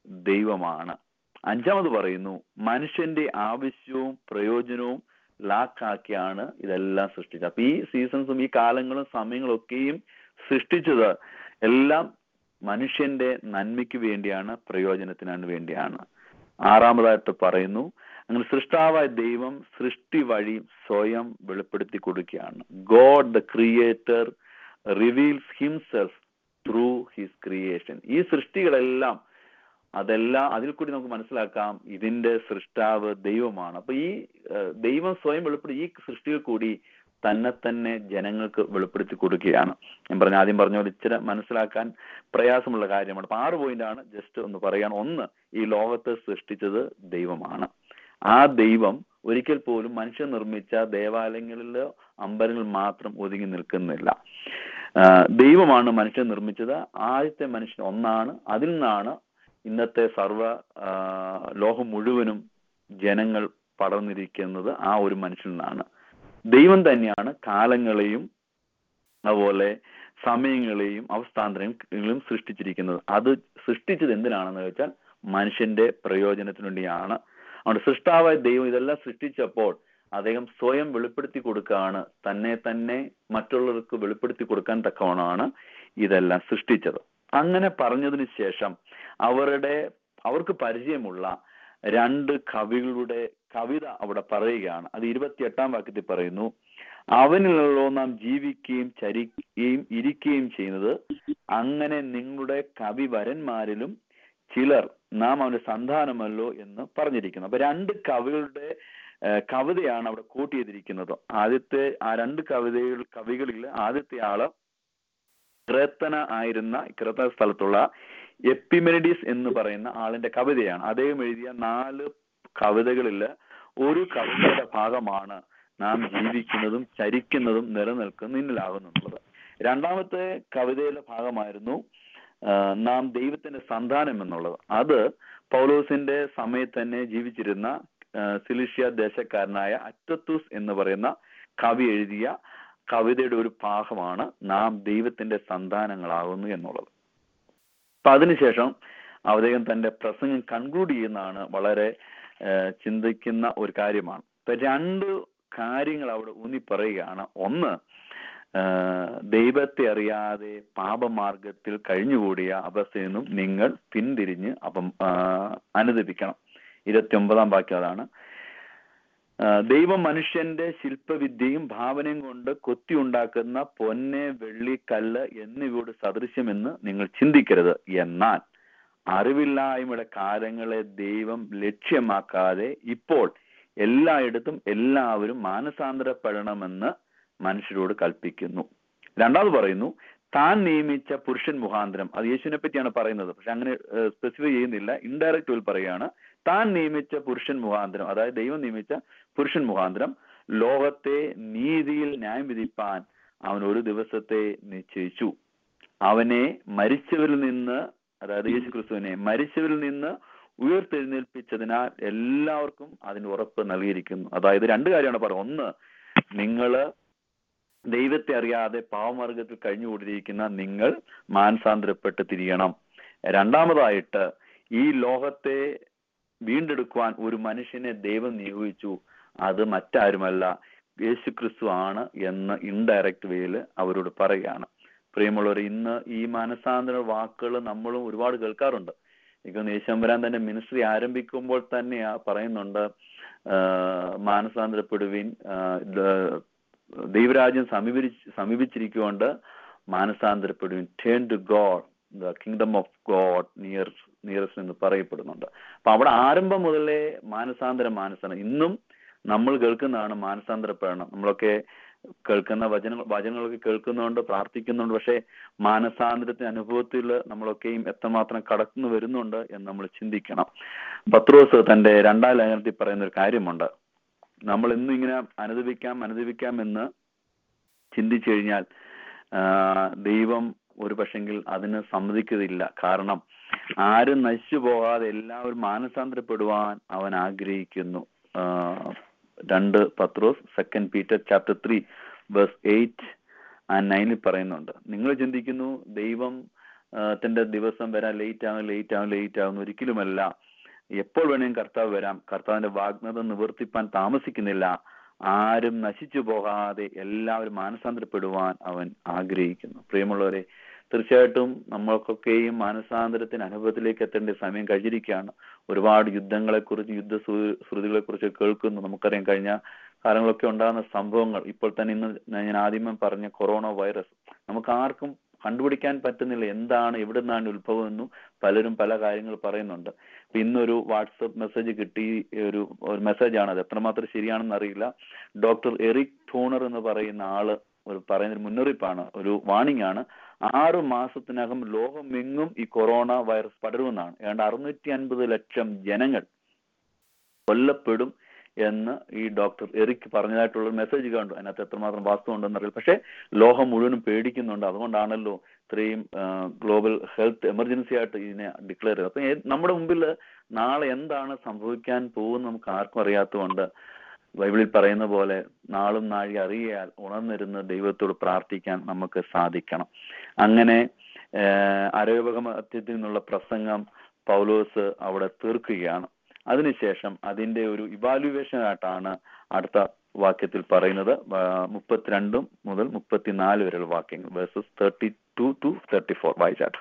Speaker 1: ദൈവമാണ് അഞ്ചാമത് പറയുന്നു മനുഷ്യന്റെ ആവശ്യവും പ്രയോജനവും ലാക്കാക്കിയാണ് ഇതെല്ലാം സൃഷ്ടിച്ചത് അപ്പൊ ഈ സീസൺസും ഈ കാലങ്ങളും സമയങ്ങളും ഒക്കെയും സൃഷ്ടിച്ചത് എല്ലാം മനുഷ്യന്റെ നന്മയ്ക്ക് വേണ്ടിയാണ് പ്രയോജനത്തിനാണ് വേണ്ടിയാണ് ആറാമതായിട്ട് പറയുന്നു അങ്ങനെ സൃഷ്ടാവായ ദൈവം സൃഷ്ടി വഴി സ്വയം വെളിപ്പെടുത്തി കൊടുക്കുകയാണ് God the creator reveals himself through his creation ഈ സൃഷ്ടികളെല്ലാം അതെല്ലാം അതിൽ കൂടി നമുക്ക് മനസ്സിലാക്കാം ഇതിന്റെ സൃഷ്ടാവ് ദൈവമാണ് അപ്പൊ ഈ ഏഹ്, ദൈവം സ്വയം വെളിപ്പെടുത്തി ഈ സൃഷ്ടിയിൽ കൂടി തന്നെ തന്നെ ജനങ്ങൾക്ക് വെളിപ്പെടുത്തി കൊടുക്കുകയാണ് ഞാൻ പറഞ്ഞ ആദ്യം പറഞ്ഞ പോലെ ഇച്ചിരി മനസ്സിലാക്കാൻ പ്രയാസമുള്ള കാര്യമാണ് അപ്പൊ ആറ് പോയിന്റ് ആണ് ജസ്റ്റ് ഒന്ന് പറയാൻ ഒന്ന് ഈ ലോകത്തെ സൃഷ്ടിച്ചത് ദൈവമാണ് ആ ദൈവം ഒരിക്കൽ പോലും മനുഷ്യൻ നിർമ്മിച്ച ദേവാലയങ്ങളിലോ അമ്പലങ്ങളിൽ മാത്രം ഒതുങ്ങി നിൽക്കുന്നില്ല ആ, ദൈവമാണ് മനുഷ്യൻ നിർമ്മിച്ചത് ആദ്യത്തെ മനുഷ്യൻ ഒന്നാണ് അതിൽ നിന്നാണ് ഇന്നത്തെ സർവ ആ, ലോകം മുഴുവനും ജനങ്ങൾ പടർന്നിരിക്കുന്നത് ആ ഒരു മനുഷ്യനിൽ നിന്നാണ് ദൈവം തന്നെയാണ് കാലങ്ങളെയും അതുപോലെ സമയങ്ങളെയും അവസ്ഥാന്തരങ്ങളും സൃഷ്ടിച്ചിരിക്കുന്നത് അത് സൃഷ്ടിച്ചത് എന്തിനാണെന്ന് വെച്ചാൽ മനുഷ്യന്റെ പ്രയോജനത്തിനു വേണ്ടിയാണ് അതുകൊണ്ട് സൃഷ്ടാവായ ദൈവം ഇതെല്ലാം സൃഷ്ടിച്ചപ്പോൾ അദ്ദേഹം സ്വയം വെളിപ്പെടുത്തി കൊടുക്കുകയാണ് തന്നെ തന്നെ മറ്റുള്ളവർക്ക് വെളിപ്പെടുത്തി കൊടുക്കാൻ തക്കവണ്ണമാണ് ഇതെല്ലാം സൃഷ്ടിച്ചത് അങ്ങനെ പറഞ്ഞതിന് ശേഷം അവരുടെ അവർക്ക് പരിചയമുള്ള രണ്ട് കവികളുടെ കവിത അവിടെ പറയുകയാണ് അത് ഇരുപത്തിയെട്ടാം വാക്യത്തിൽ പറയുന്നു അവനിലല്ലോ നാം ജീവിക്കുകയും ചരിക്കുകയും ഇരിക്കുകയും ചെയ്യുന്നത് അങ്ങനെ നിങ്ങളുടെ കവിവരന്മാരിലും ചിലർ നാം അവന്റെ സന്താനമല്ലോ എന്ന് പറഞ്ഞിരിക്കുന്നു അപ്പൊ രണ്ട് കവികളുടെ ഏഹ് കവിതയാണ് അവിടെ കോട്ട് ചെയ്തിരിക്കുന്നത് ആദ്യത്തെ ആ രണ്ട് കവിതകൾ കവികളിൽ ആദ്യത്തെ ആള് ക്രേത്തന ആയിരുന്ന ക്രേത്തന സ്ഥലത്തുള്ള എപ്പിമെനിഡിസ് എന്ന് പറയുന്ന ആളിന്റെ കവിതയാണ് അദ്ദേഹം എഴുതിയ നാല് കവിതകളിൽ ഒരു കവിതയുടെ ഭാഗമാണ് നാം ജീവിക്കുന്നതും ചരിക്കുന്നതും നിലനിൽക്കുന്നതിലാകുന്നുള്ളത് രണ്ടാമത്തെ കവിതയിലെ ഭാഗമായിരുന്നു ആ, നാം ദൈവത്തിന്റെ സന്താനം എന്നുള്ളത് അത് പൗലോസിന്റെ സമയത്ത് തന്നെ ജീവിച്ചിരുന്ന ആ, സിലിഷ്യ ദേശക്കാരനായ അറ്റത്തൂസ് എന്ന് പറയുന്ന കവി എഴുതിയ കവിതയുടെ ഒരു ഭാഗമാണ് നാം ദൈവത്തിന്റെ സന്താനങ്ങളാകുന്നു എന്നുള്ളത് അപ്പൊ അതിനുശേഷം അദ്ദേഹം തന്റെ പ്രസംഗം കൺക്ലൂഡ് ചെയ്യുന്നതാണ് വളരെ ആ, ചിന്തിക്കുന്ന ഒരു കാര്യമാണ് ഇപ്പൊ രണ്ട് കാര്യങ്ങൾ അവിടെ ഊന്നി പറയുകയാണ് ഒന്ന് ആ, ദൈവത്തെ അറിയാതെ പാപമാർഗത്തിൽ കഴിഞ്ഞുകൂടിയ അവസ്ഥയിൽ നിന്നും നിങ്ങൾ പിന്തിരിഞ്ഞ് അപ്പം ആ, അനുദപിക്കണം ഇരുപത്തി ഒമ്പതാം വാക്യം അതാണ് ആ, ദൈവം മനുഷ്യന്റെ ശില്പവിദ്യയും ഭാവനയും കൊണ്ട് കൊത്തിയുണ്ടാക്കുന്ന പൊന്ന് വെള്ളി കല്ല് എന്നിവയുടെ സദൃശ്യമെന്ന് നിങ്ങൾ ചിന്തിക്കരുത് എന്നാൽ അറിവില്ലായ്മയുടെ കാലങ്ങളെ ദൈവം ലക്ഷ്യമാക്കാതെ ഇപ്പോൾ എല്ലായിടത്തും എല്ലാവരും മാനസാന്തരപ്പെടണമെന്ന് മനുഷ്യരോട് കൽപ്പിക്കുന്നു രണ്ടാമത് പറയുന്നു താൻ നിയമിച്ച പുരുഷൻ മുഖാന്തരം അത് യേശുവിനെ പറ്റിയാണ് പറയുന്നത് പക്ഷെ അങ്ങനെ സ്പെസിഫൈ ചെയ്യുന്നില്ല ഇൻഡയറക്റ്റ് വിൽ പറയുകയാണ് താൻ നിയമിച്ച പുരുഷൻ മുഖാന്തരം അതായത് ദൈവം നിയമിച്ച പുരുഷൻ മുഖാന്തരം ലോകത്തെ നീതിയിൽ ന്യായം വിധിപ്പാൻ അവൻ ഒരു ദിവസത്തെ നിശ്ചയിച്ചു അവനെ മരിച്ചവരിൽ നിന്ന് അതായത് യേശു ക്രിസ്തുവിനെ മരിച്ചവരിൽ നിന്ന് ഉയർത്തെഴുന്നേൽപ്പിച്ചതിനാൽ എല്ലാവർക്കും അതിന് ഉറപ്പ് നൽകിയിരിക്കുന്നു അതായത് രണ്ട് കാര്യമാണ് പറയുന്നത് ഒന്ന് നിങ്ങള് ദൈവത്തെ അറിയാതെ പാവമാർഗത്തിൽ കഴിഞ്ഞുകൂടിയിരിക്കുന്ന നിങ്ങൾ മാനസാന്തരപ്പെട്ട് തിരിയണം രണ്ടാമതായിട്ട് ഈ ലോകത്തെ വീണ്ടെടുക്കുവാൻ ഒരു മനുഷ്യനെ ദൈവം നിയോഗിച്ചു അത് മറ്റാരുമല്ല യേശു ക്രിസ്തു ആണ് എന്ന് ഇൻഡയറക്റ്റ് വേയില് അവരോട് പറയുകയാണ് പ്രിയമുള്ളവർ ഇന്ന് ഈ മാനസാന്തര വാക്കുകൾ നമ്മളും ഒരുപാട് കേൾക്കാറുണ്ട് എനിക്ക് യേശമ്പരാൻ തന്നെ മിനിസ്ട്രി ആരംഭിക്കുമ്പോൾ തന്നെ പറയുന്നുണ്ട് ആഹ് മാനസാന്തരപ്പെടുവിൻ ആഹ് ദ- ദൈവരാജ്യം സമീപിച്ച് സമീപിച്ചിരിക്കുകൊണ്ട് മാനസാന്തരപ്പെടുവിൻ turn to God the kingdom of God near nearest എന്ന് പറയപ്പെടുന്നുണ്ട് അപ്പൊ അവിടെ ആരംഭം മുതലേ മാനസാന്തരം മാനസാന്തരം ഇന്നും നമ്മൾ കേൾക്കുന്നതാണ് മാനസാന്തരപ്പെടണം നമ്മളൊക്കെ കേൾക്കുന്ന വചനങ്ങൾ വചനങ്ങളൊക്കെ കേൾക്കുന്നുണ്ട് പ്രാർത്ഥിക്കുന്നുണ്ട് പക്ഷേ മാനസാന്തരത്തിന്റെ അനുഭവത്തിൽ നമ്മളൊക്കെയും എത്രമാത്രം കടന്നു വരുന്നുണ്ട് എന്ന് നമ്മൾ ചിന്തിക്കണം പത്രോസ് തന്റെ രണ്ടാം ലേഖനത്തിൽ പറയുന്ന ഒരു കാര്യമുണ്ട് നമ്മൾ ഇന്നും ഇങ്ങനെ അനുദപിക്കാം അനുദപിക്കാം എന്ന് ചിന്തിച്ചു കഴിഞ്ഞാൽ ആ, ദൈവം ഒരു പക്ഷെങ്കിൽ അതിന് സമ്മതിക്കുകയില്ല കാരണം ആരും നശിച്ചു പോകാതെ എല്ലാവരും മാനസാന്തരപ്പെടുവാൻ അവൻ ആഗ്രഹിക്കുന്നു ആ, രണ്ട് പത്രോസ് second Peter chapter three verse eight and നയനിൽ പറയുന്നുണ്ട് നിങ്ങൾ ചിന്തിക്കുന്നു ദൈവം ആ, തന്റെ ദിവസം വരാൻ ലേറ്റ് ആകും ലേറ്റ് ആകും ലേറ്റ് ആകും ഒരിക്കലുമല്ല എപ്പോൾ വേണേലും കർത്താവ് വരാം കർത്താവിന്റെ വാഗ്ദത്തം നിവർത്തിപ്പാൻ താമസിക്കുന്നില്ല ആരും നശിച്ചു പോകാതെ എല്ലാവരും മാനസാന്തരപ്പെടുവാൻ അവൻ ആഗ്രഹിക്കുന്നു പ്രിയമുള്ളവരെ തീർച്ചയായിട്ടും നമ്മൾക്കൊക്കെയും മാനസാന്തരത്തിന് അനുഭവത്തിലേക്ക് എത്തേണ്ട സമയം കഴിഞ്ഞിരിക്കുകയാണ് ഒരുപാട് യുദ്ധങ്ങളെ കുറിച്ച് യുദ്ധ ശ്രുതികളെ കുറിച്ച് കേൾക്കുന്നു നമുക്കറിയാം കഴിഞ്ഞ കാലങ്ങളൊക്കെ ഉണ്ടാകുന്ന സംഭവങ്ങൾ ഇപ്പോൾ തന്നെ ഇന്ന് ഞാൻ ആദ്യമേ പറഞ്ഞ കൊറോണ വൈറസ് നമുക്ക് ആർക്കും കണ്ടുപിടിക്കാൻ പറ്റുന്നില്ല എന്താണ് എവിടെ നിന്നാണ് ഉത്ഭവം എന്നും പലരും പല കാര്യങ്ങൾ പറയുന്നുണ്ട് ഇപ്പൊ ഇന്നൊരു വാട്സപ്പ് മെസ്സേജ് കിട്ടി ഒരു ഒരു മെസ്സേജാണ് അത് എത്രമാത്രം ശരിയാണെന്ന് അറിയില്ല ഡോക്ടർ എറിക് ടൂണർ എന്ന് പറയുന്ന ആള് ഒരു പറയുന്ന ഒരു മുന്നറിയിപ്പാണ് ഒരു വാണിംഗ് ആണ് ആറു മാസത്തിനകം ലോകമെങ്ങും ഈ കൊറോണ വൈറസ് പടരുമെന്നാണ് ഏതാണ്ട് അറുന്നൂറ്റി അൻപത് ലക്ഷം ജനങ്ങൾ കൊല്ലപ്പെടും എന്ന് ഈ ഡോക്ടർ എറിക് പറഞ്ഞതായിട്ടുള്ള ഒരു മെസ്സേജ് കണ്ടു അതിനകത്ത് എത്രമാത്രം വാസ്തവം ഉണ്ടെന്ന് അറിയില്ല പക്ഷേ ലോകം മുഴുവനും പേടിക്കുന്നുണ്ട് അതുകൊണ്ടാണല്ലോ ഇത്രയും ഗ്ലോബൽ ഹെൽത്ത് എമർജൻസി ആയിട്ട് ഇതിനെ ഡിക്ലെയർ ചെയ്തത് അപ്പൊ ഏ- നമ്മുടെ മുമ്പിൽ നാളെ എന്താണ് സംഭവിക്കാൻ പോകുന്നത് നമുക്ക് ആർക്കും അറിയാത്തതുകൊണ്ട് ബൈബിളിൽ പറയുന്ന പോലെ നാളും നാഴി അറിയാൽ ഉണർന്നിരുന്ന് ദൈവത്തോട് പ്രാർത്ഥിക്കാൻ നമുക്ക് സാധിക്കണം അങ്ങനെ അരയോപകമത്യത്തിൽ നിന്നുള്ള പ്രസംഗം പൗലോസ് അവിടെ തീർക്കുകയാണ് അതിനുശേഷം അതിന്റെ ഒരു ഇവാലുവേഷൻ ആയിട്ടാണ് അടുത്ത വാക്യത്തിൽ പറയുന്നത് ആ, മുപ്പത്തിരണ്ടും മുതൽ മുപ്പത്തിനാല് വരെയുള്ള വാക്യങ്ങൾ verses thirty two to thirty four വായിച്ചാട്ട്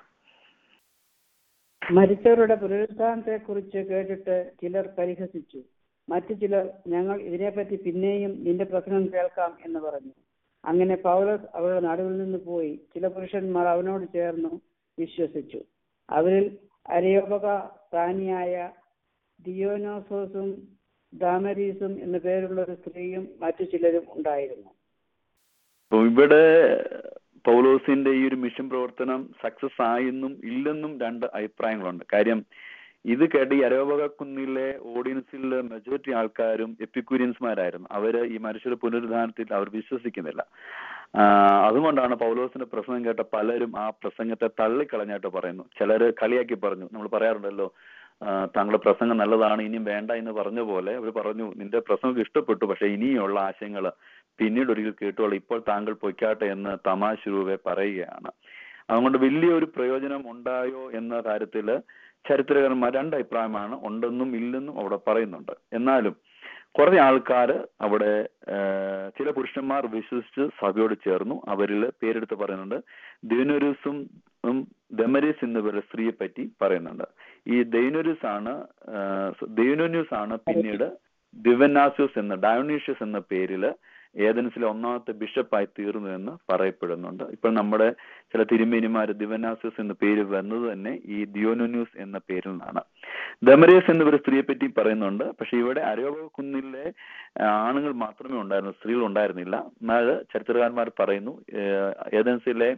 Speaker 3: മരിച്ചവരുടെ പുനരുത്ഥാനത്തെ കുറിച്ച് കേട്ടിട്ട് ചിലർ പരിഹസിച്ചു മറ്റു ചിലർ ഞങ്ങൾ ഇതിനെപ്പറ്റി പിന്നെയും നിന്റെ പ്രസംഗം കേൾക്കാം എന്ന് പറഞ്ഞു അങ്ങനെ പൗലോസ് അവരുടെ നടുവിൽ നിന്ന് പോയി ചില പുരുഷന്മാർ അവനോട് ചേർന്നു വിശ്വസിച്ചു അവരിൽ അരയോപക സ്ഥാനിയായ ദിയോനോസോസും ദാമരീസും എന്നു പേരുള്ള ഒരു സ്ത്രീയും മറ്റു ചിലരും ഉണ്ടായിരുന്നു
Speaker 1: അപ്പൊ ഇവിടെ പൗലോസിന്റെ ഈ ഒരു മിഷൻ പ്രവർത്തനം സക്സസ് ആയെന്നും ഇല്ലെന്നും രണ്ട് അഭിപ്രായങ്ങളുണ്ട് കാര്യം ഇത് കേട്ട് ഈ അരോപകുന്നിലെ ഓഡിയൻസിൽ മെജോറിറ്റി ആൾക്കാരും എപ്പിക്യൂരിയൻസ്മാരായിരുന്നു അവര് ഈ മനുഷ്യരുടെ പുനരുദ്ധാനത്തിൽ അവർ വിശ്വസിക്കുന്നില്ല ആ, അതുകൊണ്ടാണ് പൗലോസിന്റെ പ്രസംഗം കേട്ട പലരും ആ പ്രസംഗത്തെ തള്ളിക്കളഞ്ഞായിട്ട് പറയുന്നു ചിലര് കളിയാക്കി പറഞ്ഞു നമ്മൾ പറയാറുണ്ടല്ലോ ആ, താങ്കളുടെ പ്രസംഗം നല്ലതാണ് ഇനിയും വേണ്ട എന്ന് പറഞ്ഞ പോലെ അവർ പറഞ്ഞു നിന്റെ പ്രസംഗം ഇഷ്ടപ്പെട്ടു പക്ഷെ ഇനിയുള്ള ആശയങ്ങൾ പിന്നീട് ഒരിക്കൽ കേട്ടോളൂ ഇപ്പോൾ താങ്കൾ പൊയ്ക്കാട്ടെ എന്ന് തമാശ രൂപെ പറയുകയാണ് അതുകൊണ്ട് വലിയൊരു പ്രയോജനം ഉണ്ടായോ എന്ന കാര്യത്തില് ചരിത്രകാരന്മാർ രണ്ട് അഭിപ്രായമാണ് ഉണ്ടെന്നും ഇല്ലെന്നും അവിടെ പറയുന്നുണ്ട് എന്നാലും കുറെ ആൾക്കാർ അവിടെ ആ, ചില പുരുഷന്മാർ വിശ്വസിച്ച് സഭയോട് ചേർന്നു അവരിൽ പേരെടുത്ത് പറയുന്നുണ്ട് ദൈനൊരുസും ദമരീസ് എന്നിവരുടെ സ്ത്രീയെ പറ്റി പറയുന്നുണ്ട് ഈ ദൈനൊരുസ് ആണ് ദൈനോന്യൂസ് ആണ് പിന്നീട് ദിവനാസ്യൂസ് എന്ന ഡയോണീഷ്യസ് എന്ന പേരില് ഏതൻസിലെ ഒന്നാമത്തെ ബിഷപ്പായി തീർന്നു എന്ന് പറയപ്പെടുന്നുണ്ട് ഇപ്പോൾ നമ്മുടെ ചില തിരുമേനിമാര് ദിവനാസ്യൂസ് എന്ന പേര് വന്നത് തന്നെ ഈ ദിയോനോന്യൂസ് എന്ന പേരിൽ നിന്നാണ് ദമരേസ് എന്നൊരു സ്ത്രീയെ പറ്റി പറയുന്നുണ്ട് പക്ഷെ ഇവിടെ അരോഗ കുന്നിലെ ആ, ആണുങ്ങൾ മാത്രമേ ഉണ്ടായിരുന്നു സ്ത്രീകൾ ഉണ്ടായിരുന്നില്ല എന്നാൽ ചരിത്രകാരന്മാർ പറയുന്നു ഏഹ്, ഏതൻസിലെ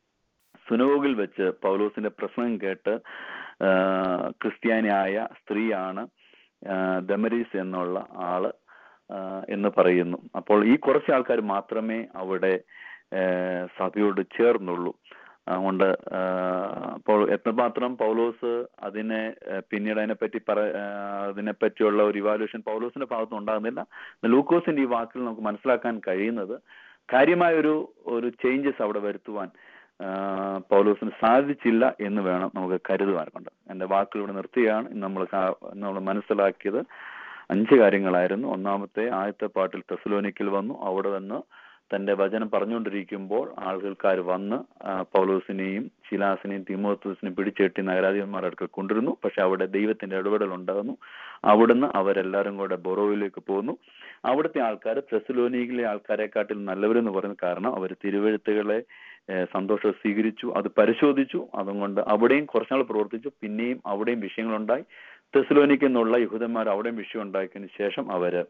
Speaker 1: സുനോഗിൽ വെച്ച് പൗലോസിന്റെ പ്രസംഗം കേട്ട് ആ, ക്രിസ്ത്യാനിയായ സ്ത്രീയാണ് ആ, ദമരീസ് എന്നുള്ള ആള് ആ, എന്ന് പറയുന്നു അപ്പോൾ ഈ കുറച്ച് ആൾക്കാർ മാത്രമേ അവിടെ ആ, സഭയോട് ചേർന്നുള്ളൂ അതുകൊണ്ട് ആ, അപ്പോൾ എത്രമാത്രം പൗലോസ് അതിനെ ആ, പിന്നീട് അതിനെപ്പറ്റി പറ ആ, അതിനെപ്പറ്റിയുള്ള ഒരു ഇവാലുവേഷൻ പൗലോസിന്റെ ഭാഗത്തും ഉണ്ടാകുന്നില്ല ലൂക്കോസിന്റെ ഈ വാക്കിൽ നമുക്ക് മനസ്സിലാക്കാൻ കഴിയുന്നത് കാര്യമായ ഒരു ഒരു ചേഞ്ചസ് അവിടെ വരുത്തുവാൻ ആ, പൗലോസിന് സാധിച്ചില്ല എന്ന് വേണം നമുക്ക് കരുതുവാൻ കൊണ്ട് എന്റെ വാക്കുകൾ ഇവിടെ നിർത്തുകയാണ് ഇന്ന് നമ്മൾ കാ- നമ്മൾ മനസ്സിലാക്കിയത് അഞ്ച് കാര്യങ്ങളായിരുന്നു ഒന്നാമത്തെ ആദ്യത്തെ പാട്ടിൽ തെസലോനിക്കിൽ വന്നു അവിടെ വന്ന് തന്റെ വചനം പറഞ്ഞുകൊണ്ടിരിക്കുമ്പോൾ ആളുകൾക്കാർ വന്ന് ആ, പൗലോസിനെയും ശിലാസിനെയും തിമോത്തസിനെയും പിടിച്ചെട്ടി നഗരാധിപന്മാരുടെ അടുക്കൽ കൊണ്ടിരുന്നു പക്ഷെ അവിടെ ദൈവത്തിന്റെ ഇടപെടൽ ഉണ്ടാകുന്നു അവിടുന്ന് അവരെല്ലാരും കൂടെ ബൊറോയിലേക്ക് പോന്നു അവിടുത്തെ ആൾക്കാർ തെസലോനിക്കിലെ ആൾക്കാരെക്കാട്ടിൽ നല്ലവരെന്ന് പറയുന്നത് കാരണം അവർ തിരുവഴുത്തുകളെ ഏഹ് സന്തോഷം സ്വീകരിച്ചു അത് പരിശോധിച്ചു അതുകൊണ്ട് അവിടെയും കുറച്ചുനാൾ പ്രവർത്തിച്ചു പിന്നെയും അവിടെയും വിഷയങ്ങളുണ്ടായി തെസലോനിക്ക് എന്നുള്ള യഹൂദന്മാർ അവിടെയും വിഷയം ഉണ്ടാക്കിയതിനു ശേഷം അവര്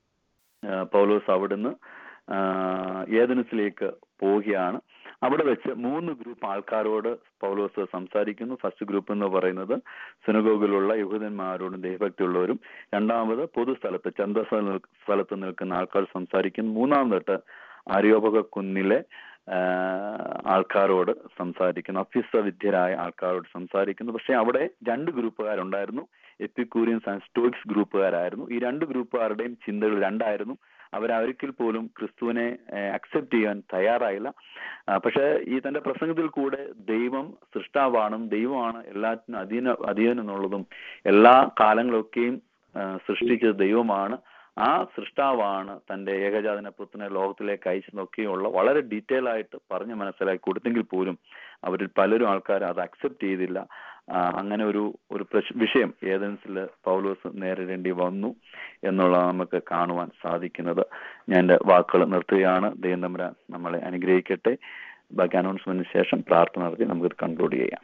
Speaker 1: ആ, പൗലോസ് അവിടുന്ന് ആ, ഏതൻസിലേക്ക് പോവുകയാണ് അവിടെ വെച്ച് മൂന്ന് ഗ്രൂപ്പ് ആൾക്കാരോട് പൗലോസ് സംസാരിക്കുന്നു ഫസ്റ്റ് ഗ്രൂപ്പ് എന്ന് പറയുന്നത് സിനഗോഗിലുള്ള യഹൂദന്മാരോടും ദൈവഭക്തിയുള്ളവരും രണ്ടാമത് പൊതുസ്ഥലത്ത് ചന്ത സ്ഥലത്ത് നിൽക്കുന്ന ആൾക്കാർ സംസാരിക്കുന്നു മൂന്നാമതിട്ട് ആര്യോപക കുന്നിലെ ആ, ആൾക്കാരോട് സംസാരിക്കുന്നു അഭ്യസ്ത വിദ്യരായ ആൾക്കാരോട് സംസാരിക്കുന്നു പക്ഷെ അവിടെ രണ്ട് ഗ്രൂപ്പുകാരുണ്ടായിരുന്നു എപ്പിക്കൂരിയൻസ് ആൻഡ് സ്റ്റോയിക്സ് ഗ്രൂപ്പുകാരായിരുന്നു ഈ രണ്ട് ഗ്രൂപ്പുകാരുടെയും ചിന്തകൾ രണ്ടായിരുന്നു അവരൊരിക്കൽ പോലും ക്രിസ്തുവിനെ അക്സെപ്റ്റ് ചെയ്യാൻ തയ്യാറായില്ല ആ, പക്ഷെ ഈ തന്റെ പ്രസംഗത്തിൽ കൂടെ ദൈവം സൃഷ്ടാവാണും ദൈവമാണ് എല്ലാറ്റിനും അധീന അധീനം എന്നുള്ളതും എല്ലാ കാലങ്ങളൊക്കെയും ആ, സൃഷ്ടിച്ചത് ദൈവമാണ് ആ സൃഷ്ടാവാണ് തന്റെ ഏകജാതന പുത്രനെ ലോകത്തിലേക്ക് അയച്ചതൊക്കെയുള്ള വളരെ ഡീറ്റെയിൽ ആയിട്ട് പറഞ്ഞ് മനസ്സിലാക്കി കൊടുത്തെങ്കിൽ പോലും അവരിൽ പലരും ആൾക്കാർ അത് അക്സെപ്റ്റ് ചെയ്തില്ല ആ, അങ്ങനെ ഒരു ഒരു പ്രശ്- വിഷയം ഏതൻസിൽ പൗലോസ് നേരിടേണ്ടി വന്നു എന്നുള്ളത് നമുക്ക് കാണുവാൻ സാധിക്കുന്നത് ഞാൻ എൻ്റെ വാക്കുകൾ നിർത്തുകയാണ് ദൈവം തമ്പുരാൻ നമ്മളെ അനുഗ്രഹിക്കട്ടെ ബാക്കി അനൗൺസ്മെന്റിന് ശേഷം പ്രാർത്ഥന നടത്തി നമുക്ക് കൺക്ലൂഡ് ചെയ്യാം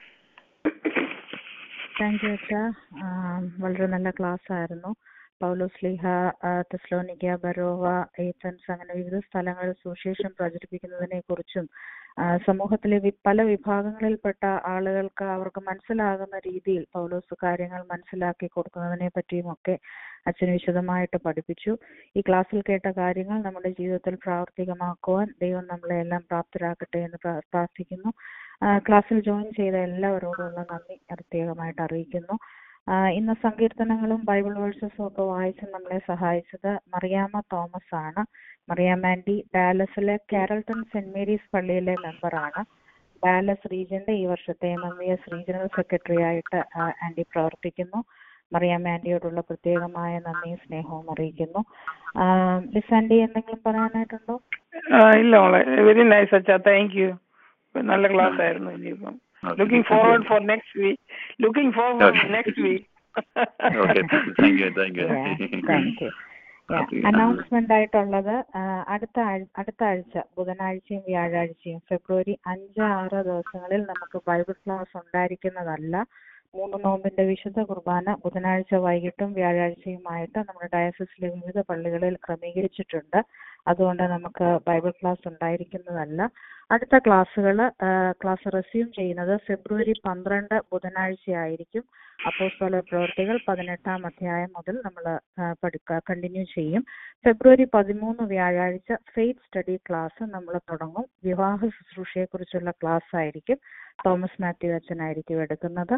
Speaker 2: താങ്ക് യു അച്ഛ വളരെ നല്ല ക്ലാസ് ആയിരുന്നു പൗലോസ് ലീഹ തെസ്ലോനിക്ക ബരോവ ഏത്തൻസ് അങ്ങനെ വിവിധ സ്ഥലങ്ങളിൽ സുവിശേഷം പ്രചരിപ്പിക്കുന്നതിനെ കുറിച്ചും സമൂഹത്തിലെ വി- പല വിഭാഗങ്ങളിൽപ്പെട്ട ആളുകൾക്ക് അവർക്ക് മനസ്സിലാകുന്ന രീതിയിൽ പൗലോസ് കാര്യങ്ങൾ മനസ്സിലാക്കി കൊടുക്കുന്നതിനെ പറ്റിയും ഒക്കെ അച്ഛൻ വിശദമായിട്ട് പഠിപ്പിച്ചു ഈ ക്ലാസ്സിൽ കേട്ട കാര്യങ്ങൾ നമ്മുടെ ജീവിതത്തിൽ പ്രാവർത്തികമാക്കുവാൻ ദൈവം നമ്മളെ എല്ലാം പ്രാപ്തരാക്കട്ടെ എന്ന് പ്രാ- പ്രാർത്ഥിക്കുന്നു ആ, ക്ലാസ്സിൽ ജോയിൻ ചെയ്ത എല്ലാവരോടുമുള്ള നന്ദി പ്രത്യേകമായിട്ട് അറിയിക്കുന്നു ആ, ഇന്ന് സങ്കീർത്തനങ്ങളും ബൈബിൾ വേഴ്സസും ഒക്കെ വായിച്ച് നമ്മളെ സഹായിച്ചത് മറിയാമ്മ തോമസ് ആണ് മറിയാമ്മ ആൻറ്റി ഡാലസിലെ കാരൽട്ടൺ സെന്റ് മേരീസ് പള്ളിയിലെ മെമ്പറാണ് ഡാലസ് റീജിയന്റെ ഈ വർഷത്തെ M M V S regional secretary ആയിട്ട് ആ, ആൻറ്റി പ്രവർത്തിക്കുന്നു മറിയാമ്മ ആൻറ്റിയോടുള്ള പ്രത്യേകമായ നന്ദിയും സ്നേഹവും അറിയിക്കുന്നു ആ, ലിസ് ആൻറ്റി എന്തെങ്കിലും പറയാനായിട്ടുണ്ടോ
Speaker 4: ആ, ഇല്ല മോളെ വെരി നൈസ് അച്ഛാ താങ്ക് യു നല്ല ക്ലാസ് ആയിരുന്നു ഇനിയിപ്പം looking forward for next week looking forward
Speaker 1: Okay.
Speaker 4: Next week
Speaker 1: okay thank you thank you
Speaker 2: thank you announcement ആയിട്ടുള്ളത് ആ, അടുത്ത ആഴ്- അടുത്ത ആഴ്ച ബുധനാഴ്ചയും വ്യാഴാഴ്ചയും ഫെബ്രുവരി അഞ്ച് ആറ് ദിവസങ്ങളിൽ നമുക്ക് ബൈബിൾ ക്ലാസ് ഉണ്ടായിരിക്കുന്നതല്ല മൂന്ന് നോമ്പിന്റെ വിശുദ്ധ കുർബാന ബുധനാഴ്ച വൈകിട്ടും വ്യാഴാഴ്ചയുമായിട്ട് നമ്മുടെ ഡയസിസിലെ വിവിധ പള്ളികളിൽ ക്രമീകരിച്ചിട്ടുണ്ട് അതുകൊണ്ട് നമുക്ക് ബൈബിൾ ക്ലാസ് ഉണ്ടായിരിക്കുന്നതല്ല അടുത്ത ക്ലാസ്സുകൾ ക്ലാസ് റെസ്യൂം ചെയ്യുന്നത് ഫെബ്രുവരി പന്ത്രണ്ട് ബുധനാഴ്ച ആയിരിക്കും അപ്പോസ്തല പ്രവർത്തികൾ പതിനെട്ടാം അധ്യായം മുതൽ നമ്മൾ കണ്ടിന്യൂ ചെയ്യും ഫെബ്രുവരി പതിമൂന്ന് വ്യാഴാഴ്ച ഫെയ്ത്ത് സ്റ്റഡി ക്ലാസ് നമ്മൾ തുടങ്ങും വിവാഹ ശുശ്രൂഷയെക്കുറിച്ചുള്ള ക്ലാസ് ആയിരിക്കും തോമസ് മാത്യു അച്ഛനായിരിക്കും എടുക്കുന്നത്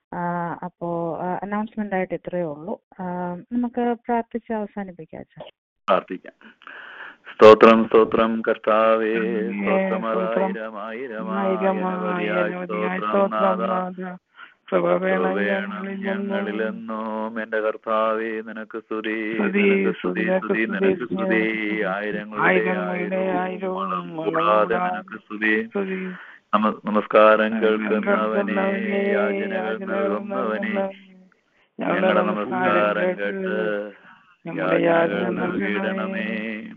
Speaker 2: അപ്പോൾ അനൗൺസ്മെന്റ് ആയിട്ട് ഇത്രയേ ഉള്ളൂ ആ, നമുക്ക് പ്രാർത്ഥിച്ച് അവസാനിപ്പിക്കാം അച്ഛൻ
Speaker 1: പ്രാർത്ഥിക്കാം സ്തോത്രം സ്തോത്രം കർത്താവേ സ്തോത്രം
Speaker 4: സ്തോത്രം.
Speaker 1: ആയിരം ആയിരം
Speaker 4: ആയിരമായ അനവധിയായ സ്തോത്രം നാഥ. കൃപ വേണം ഞങ്ങളിൽ നിന്നും.
Speaker 1: ഞങ്ങളിലെന്നും എന്റെ കർത്താവേ നിനക്ക് സ്തുതി
Speaker 4: സ്തുതി,
Speaker 1: നിനക്ക് സ്തുതി
Speaker 4: നിനക്ക്
Speaker 1: സ്തുതി
Speaker 4: സ്തുതി,
Speaker 1: നിനക്ക് സ്തുതി
Speaker 4: സ്തുതി.
Speaker 1: ആയിരങ്ങളുടെ
Speaker 4: ആയിരങ്ങളുടെ
Speaker 1: ആയിരവും
Speaker 4: ആയിരവും
Speaker 1: മണം കൂടാതെ
Speaker 4: മണം
Speaker 1: നിനക്ക് സ്തുതി
Speaker 4: സ്തുതി.
Speaker 1: നമ- നമസ്കാരം കേൾക്കുന്നവനെ
Speaker 4: കേൾക്കുന്നവനെ,
Speaker 1: യാചനകൾ നൽകുന്നവനെ ഞങ്ങളുടെ
Speaker 4: ഞങ്ങളുടെ
Speaker 1: നമസ്കാരം കേട്ട്
Speaker 4: ഞങ്ങളുടെ
Speaker 1: യാചനകൾ
Speaker 4: യാചന
Speaker 1: നൽകിയിടണമേ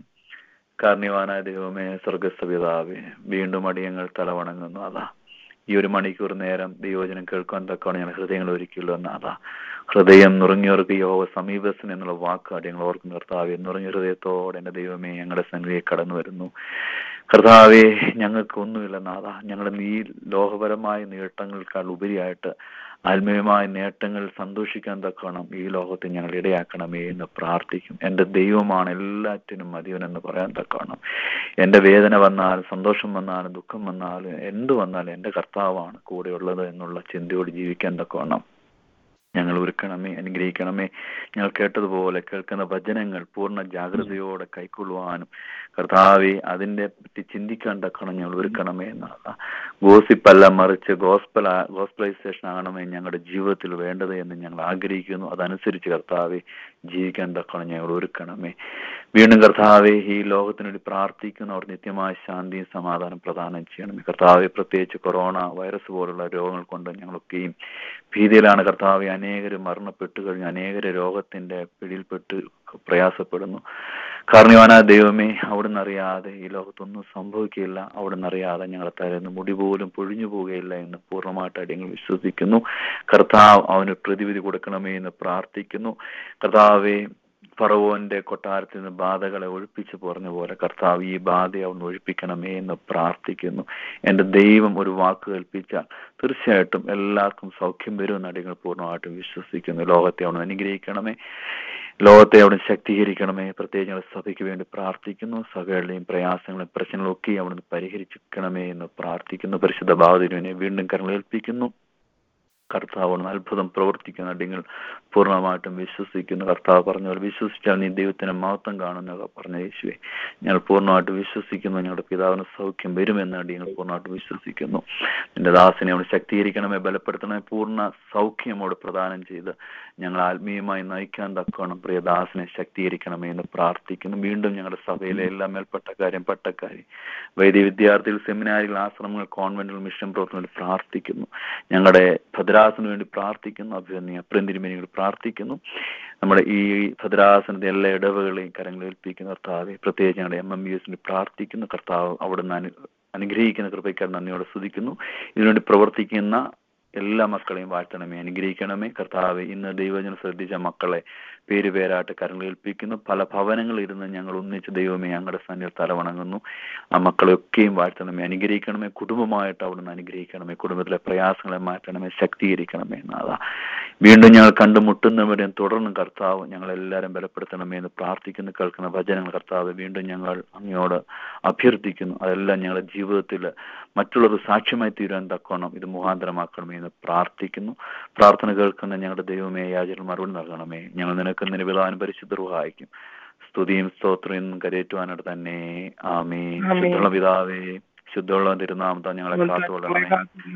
Speaker 1: കാർണിവാനായ ദൈവമേ സ്വർഗസ്ഥ പിതാവേ വീണ്ടും അടിയങ്ങൾ തലവണങ്ങുന്നു അതാ ഈ ഒരു മണിക്കൂർ നേരം ദൈവജനം കേൾക്കാൻ തക്കവണ്ണം ഞാൻ ഹൃദയങ്ങൾ ഒരുക്കിയുള്ളൂ എന്നാതാ ഹൃദയം നുറങ്ങിയവർക്ക് യോവ സമീപസ്ഥൻ എന്നുള്ള വാക്ക് അടിയങ്ങൾ ഓർക്കുന്ന കർത്താവെ നുറങ്ങിയ ഹൃദയത്തോടെ എന്റെ ദൈവമേ ഞങ്ങളുടെ സന്നിധിയെ കടന്നു വരുന്നു കർത്താവെ ഞങ്ങൾക്ക് ഒന്നുമില്ല നാഥ ഞങ്ങളുടെ ഈ ലോകപരമായ നേട്ടങ്ങൾക്കാൾ ഉപരിയായിട്ട് ആത്മീയമായ നേട്ടങ്ങൾ സന്തോഷിക്കാൻ തക്കണം ഈ ലോകത്തെ ഞങ്ങൾ ഇടയാക്കണമേ എന്ന് പ്രാർത്ഥിക്കും എൻ്റെ ദൈവമാണ് എല്ലാറ്റിനും മതിയവനെന്ന് പറയാൻ തക്കണം എൻ്റെ വേദന വന്നാലും സന്തോഷം വന്നാലും ദുഃഖം വന്നാലും എന്ത് വന്നാലും എൻ്റെ കർത്താവാണ് കൂടെയുള്ളത് എന്നുള്ള ചിന്തയോട് ജീവിക്കാൻ തക്കണം ഞങ്ങൾ ഒരുക്കണമേ അനുഗ്രഹിക്കണമേ ഞങ്ങൾ കേട്ടതുപോലെ കേൾക്കുന്ന വചനങ്ങൾ പൂർണ്ണ ജാഗ്രതയോടെ കൈക്കൊള്ളുവാനും കർത്താവെ അതിന്റെ പറ്റി ചിന്തിക്കാൻ തക്കണം ഞങ്ങൾ ഒരുക്കണമേ എന്നാണ് ഗോസിപ്പല്ല മറിച്ച് ഗോസ്പല ഗോസ്പലൈസേഷൻ ആകണമേ ഞങ്ങളുടെ ജീവിതത്തിൽ വേണ്ടത് എന്ന് ഞങ്ങൾ ആഗ്രഹിക്കുന്നു അതനുസരിച്ച് കർത്താവെ ജീവിക്കാൻ തക്കണം ഞങ്ങൾ ഒരുക്കണമേ വീണ്ടും കർത്താവെ ഈ ലോകത്തിന് വേണ്ടി പ്രാർത്ഥിക്കുന്നവർ നിത്യമായ ശാന്തിയും സമാധാനം പ്രദാനം ചെയ്യണമേ കർത്താവെ പ്രത്യേകിച്ച് കൊറോണ വൈറസ് പോലുള്ള രോഗങ്ങൾ കൊണ്ട് ഞങ്ങളൊക്കെയും ഭീതിയിലാണ് കർത്താവെ അനേകർ മരണപ്പെട്ടു കഴിഞ്ഞു അനേകർ രോഗത്തിന്റെ പിടിയിൽപ്പെട്ട് പ്രയാസപ്പെടുന്നു കാരണവാനാ ദൈവമേ അവിടുന്ന് അറിയാതെ ഈ ലോകത്തൊന്നും സംഭവിക്കില്ല അവിടുന്ന് അറിയാതെ ഞങ്ങളെ തരുന്ന മുടി പോലും പൊഴിഞ്ഞു പോവുകയില്ല എന്ന് പൂർണ്ണമായിട്ട് അടിയങ്ങൾ വിശ്വസിക്കുന്നു കർത്താവ് അവന് പ്രതിവിധി കൊടുക്കണമേ എന്ന് പ്രാർത്ഥിക്കുന്നു കർത്താവെ ഫറവോന്റെ കൊട്ടാരത്തിൽ നിന്ന് ബാധകളെ ഒഴിപ്പിച്ചു പറഞ്ഞ പോലെ കർത്താവ് ഈ ബാധയെ അവൻ ഒഴിപ്പിക്കണമേ എന്ന് പ്രാർത്ഥിക്കുന്നു എന്റെ ദൈവം ഒരു വാക്ക് കൽപ്പിച്ചാൽ തീർച്ചയായിട്ടും എല്ലാവർക്കും സൗഖ്യം വരുമെന്ന് അടികൾ പൂർണ്ണമായിട്ടും വിശ്വസിക്കുന്നു ലോകത്തെ അവൻ അനുഗ്രഹിക്കണമേ ലോകത്തെ അവിടെ ശക്തീകരിക്കണമേ പ്രത്യേകിച്ച് ഞങ്ങളുടെ സഭയ്ക്ക് വേണ്ടി പ്രാർത്ഥിക്കുന്നു സഭകളുടെയും പ്രയാസങ്ങളും പ്രശ്നങ്ങളും ഒക്കെ അവിടുന്ന് പരിഹരിക്കണമേ എന്ന് പ്രാർത്ഥിക്കുന്നു പരിശുദ്ധ ഭാവതിരുവിനെ വീണ്ടും കരങ്ങളേൽപ്പിക്കുന്നു കർത്താവാണ് അത്ഭുതം പ്രവർത്തിക്കുന്ന നിങ്ങൾ പൂർണ്ണമായിട്ടും വിശ്വസിക്കുന്നു കർത്താവ് പറഞ്ഞ പോലെ വിശ്വസിച്ചാൽ നീ ദൈവത്തിന് മഹത്വം കാണുന്ന പറഞ്ഞ യേശുവെ ഞങ്ങൾ പൂർണ്ണമായിട്ട് വിശ്വസിക്കുന്നു ഞങ്ങളുടെ പിതാവിന് സൗഖ്യം വരുമെന്ന് ഞങ്ങൾ പൂർണ്ണമായിട്ട് വിശ്വസിക്കുന്നു നിന്റെ ദാസനെ അവിടെ ശക്തീകരിക്കണമേ ബലപ്പെടുത്തണമേ പൂർണ്ണ സൗഖ്യമോട് പ്രദാനം ചെയ്ത് ഞങ്ങൾ ആത്മീയമായി നയിക്കാൻ തക്കോണം പ്രിയ ദാസനെ ശക്തീകരിക്കണമേ എന്ന് പ്രാർത്ഥിക്കുന്നു വീണ്ടും ഞങ്ങളുടെ സഭയിലെ എല്ലാ മേൽപ്പെട്ടക്കാരും പട്ടക്കാരും വൈദ്യ വിദ്യാർത്ഥികൾ സെമിനാരികൾ ആശ്രമങ്ങൾ കോൺവെന്റുകൾ മിഷൻ പ്രവർത്തനങ്ങൾ പ്രാർത്ഥിക്കുന്നു ഞങ്ങളുടെ ഭദ്രാസന് വേണ്ടി പ്രാർത്ഥിക്കുന്നു അഭിനന്ദ പ്രിന്തിരിമേനികൾ പ്രാർത്ഥിക്കുന്നു നമ്മുടെ ഈ ഭദ്രാസനത്തെ എല്ലാ ഇടവുകളെയും കരങ്ങളിൽ ഏൽപ്പിക്കുന്ന കർത്താവെ പ്രത്യേകിച്ച് ഞങ്ങളുടെ എം എം ബി എസിന് പ്രാർത്ഥിക്കുന്നു കർത്താവ് അവിടുന്ന് അനു അനുഗ്രഹിക്കുന്ന കൃപയ്ക്കാർ നന്ദിയോടെ സ്തുതിക്കുന്നു ഇതിനുവേണ്ടി പ്രവർത്തിക്കുന്ന എല്ലാ മക്കളെയും വാഴ്ത്തണമേ അനുഗ്രഹിക്കണമേ കർത്താവ് ഇന്ന് ദൈവജനം ശ്രദ്ധിച്ച മക്കളെ പേര് പേരായിട്ട് കരങ്ങൾ ഏൽപ്പിക്കുന്നു പല ഭവനങ്ങളിൽ ഇരുന്ന് ഞങ്ങൾ ഒന്നിച്ച് ദൈവമേ ഞങ്ങളുടെ സന്നിധിയിൽ തലവണങ്ങുന്നു ആ മക്കളെയൊക്കെയും വാഴ്ത്തണമേ അനുഗ്രഹിക്കണമേ കുടുംബമായിട്ട് അവിടുന്ന് അനുഗ്രഹിക്കണമേ കുടുംബത്തിലെ പ്രയാസങ്ങളെ മാറ്റണമേ ശക്തീകരിക്കണമേ എന്നാതാ വീണ്ടും ഞങ്ങൾ കണ്ടുമുട്ടുന്നവരെയും തുടർന്നും കർത്താവ് ഞങ്ങളെല്ലാവരും ബലപ്പെടുത്തണമേ എന്ന് പ്രാർത്ഥിക്കുന്നു കേൾക്കുന്ന വചനങ്ങൾ കർത്താവ് വീണ്ടും ഞങ്ങൾ അങ്ങയോട് അഭ്യർത്ഥിക്കുന്നു അതെല്ലാം ഞങ്ങളുടെ ജീവിതത്തിൽ മറ്റുള്ളവർ സാക്ഷ്യമായി തീരാൻ തക്കോണം ഇത് മുഖാന്തരമാക്കണമേ എന്ന് പ്രാർത്ഥിക്കുന്നു പ്രാർത്ഥന കേൾക്കുന്ന ഞങ്ങളുടെ ദൈവമേ യാചന മറുപടി നൽകണമേ ഞങ്ങൾ നിനക്ക് നിലവിലാൻ പരിശുദ്ധ സഹായിക്കും സ്തുതിയും സ്തോത്രവും കരയേറ്റുവാനായിട്ട് തന്നെ ആമേ
Speaker 4: ആമേൻ.
Speaker 1: ശുദ്ധുള്ള പിതാവേ ശുദ്ധമുള്ള തിരുനാമത്താ ഞങ്ങളെ കാത്തുകൊള്ളണമേ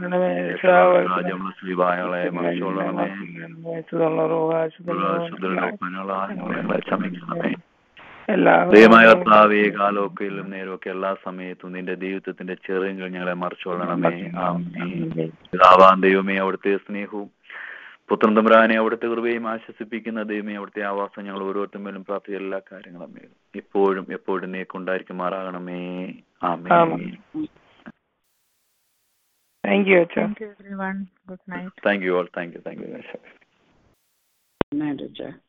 Speaker 1: രാജമുള്ള ശ്രീഭായങ്ങളെ മറിച്ചുകൊള്ളണമേ ശുദ്ധങ്ങളാ ഞങ്ങളെ ക്ഷമിക്കണമേ ദൈവമായ കർത്താവേ കാലമൊക്കെയിലും നേരമൊക്കെ എല്ലാ സമയത്തും നിന്റെ ദൈവത്വത്തിന്റെ ചെറുകൾ ഞങ്ങളെ മറിച്ചുകൊള്ളണമേ ആമേ പിതാവാൻ ദൈവമേ അവിടുത്തെ സ്നേഹവും പുത്രൻ തമ്പുരാനെ അവിടുത്തെ കൃപയും ആശ്വസിപ്പിക്കുന്ന ദൈവമേ അവിടുത്തെ ആവാസം ഞങ്ങൾ ഓരോരുത്തരും മേലും പ്രാർത്ഥിച്ച എല്ലാ കാര്യങ്ങളും മേലും എപ്പോഴും എപ്പോഴും നീക്കുണ്ടായിരിക്കുമാറാകണമേ ആമേ
Speaker 4: ആമേൻ. താങ്ക് യു അച്ഛാ
Speaker 2: thank you everyone good night
Speaker 1: thank you all thank you thank you
Speaker 3: നന്നായിട്ട് വെച്ചാ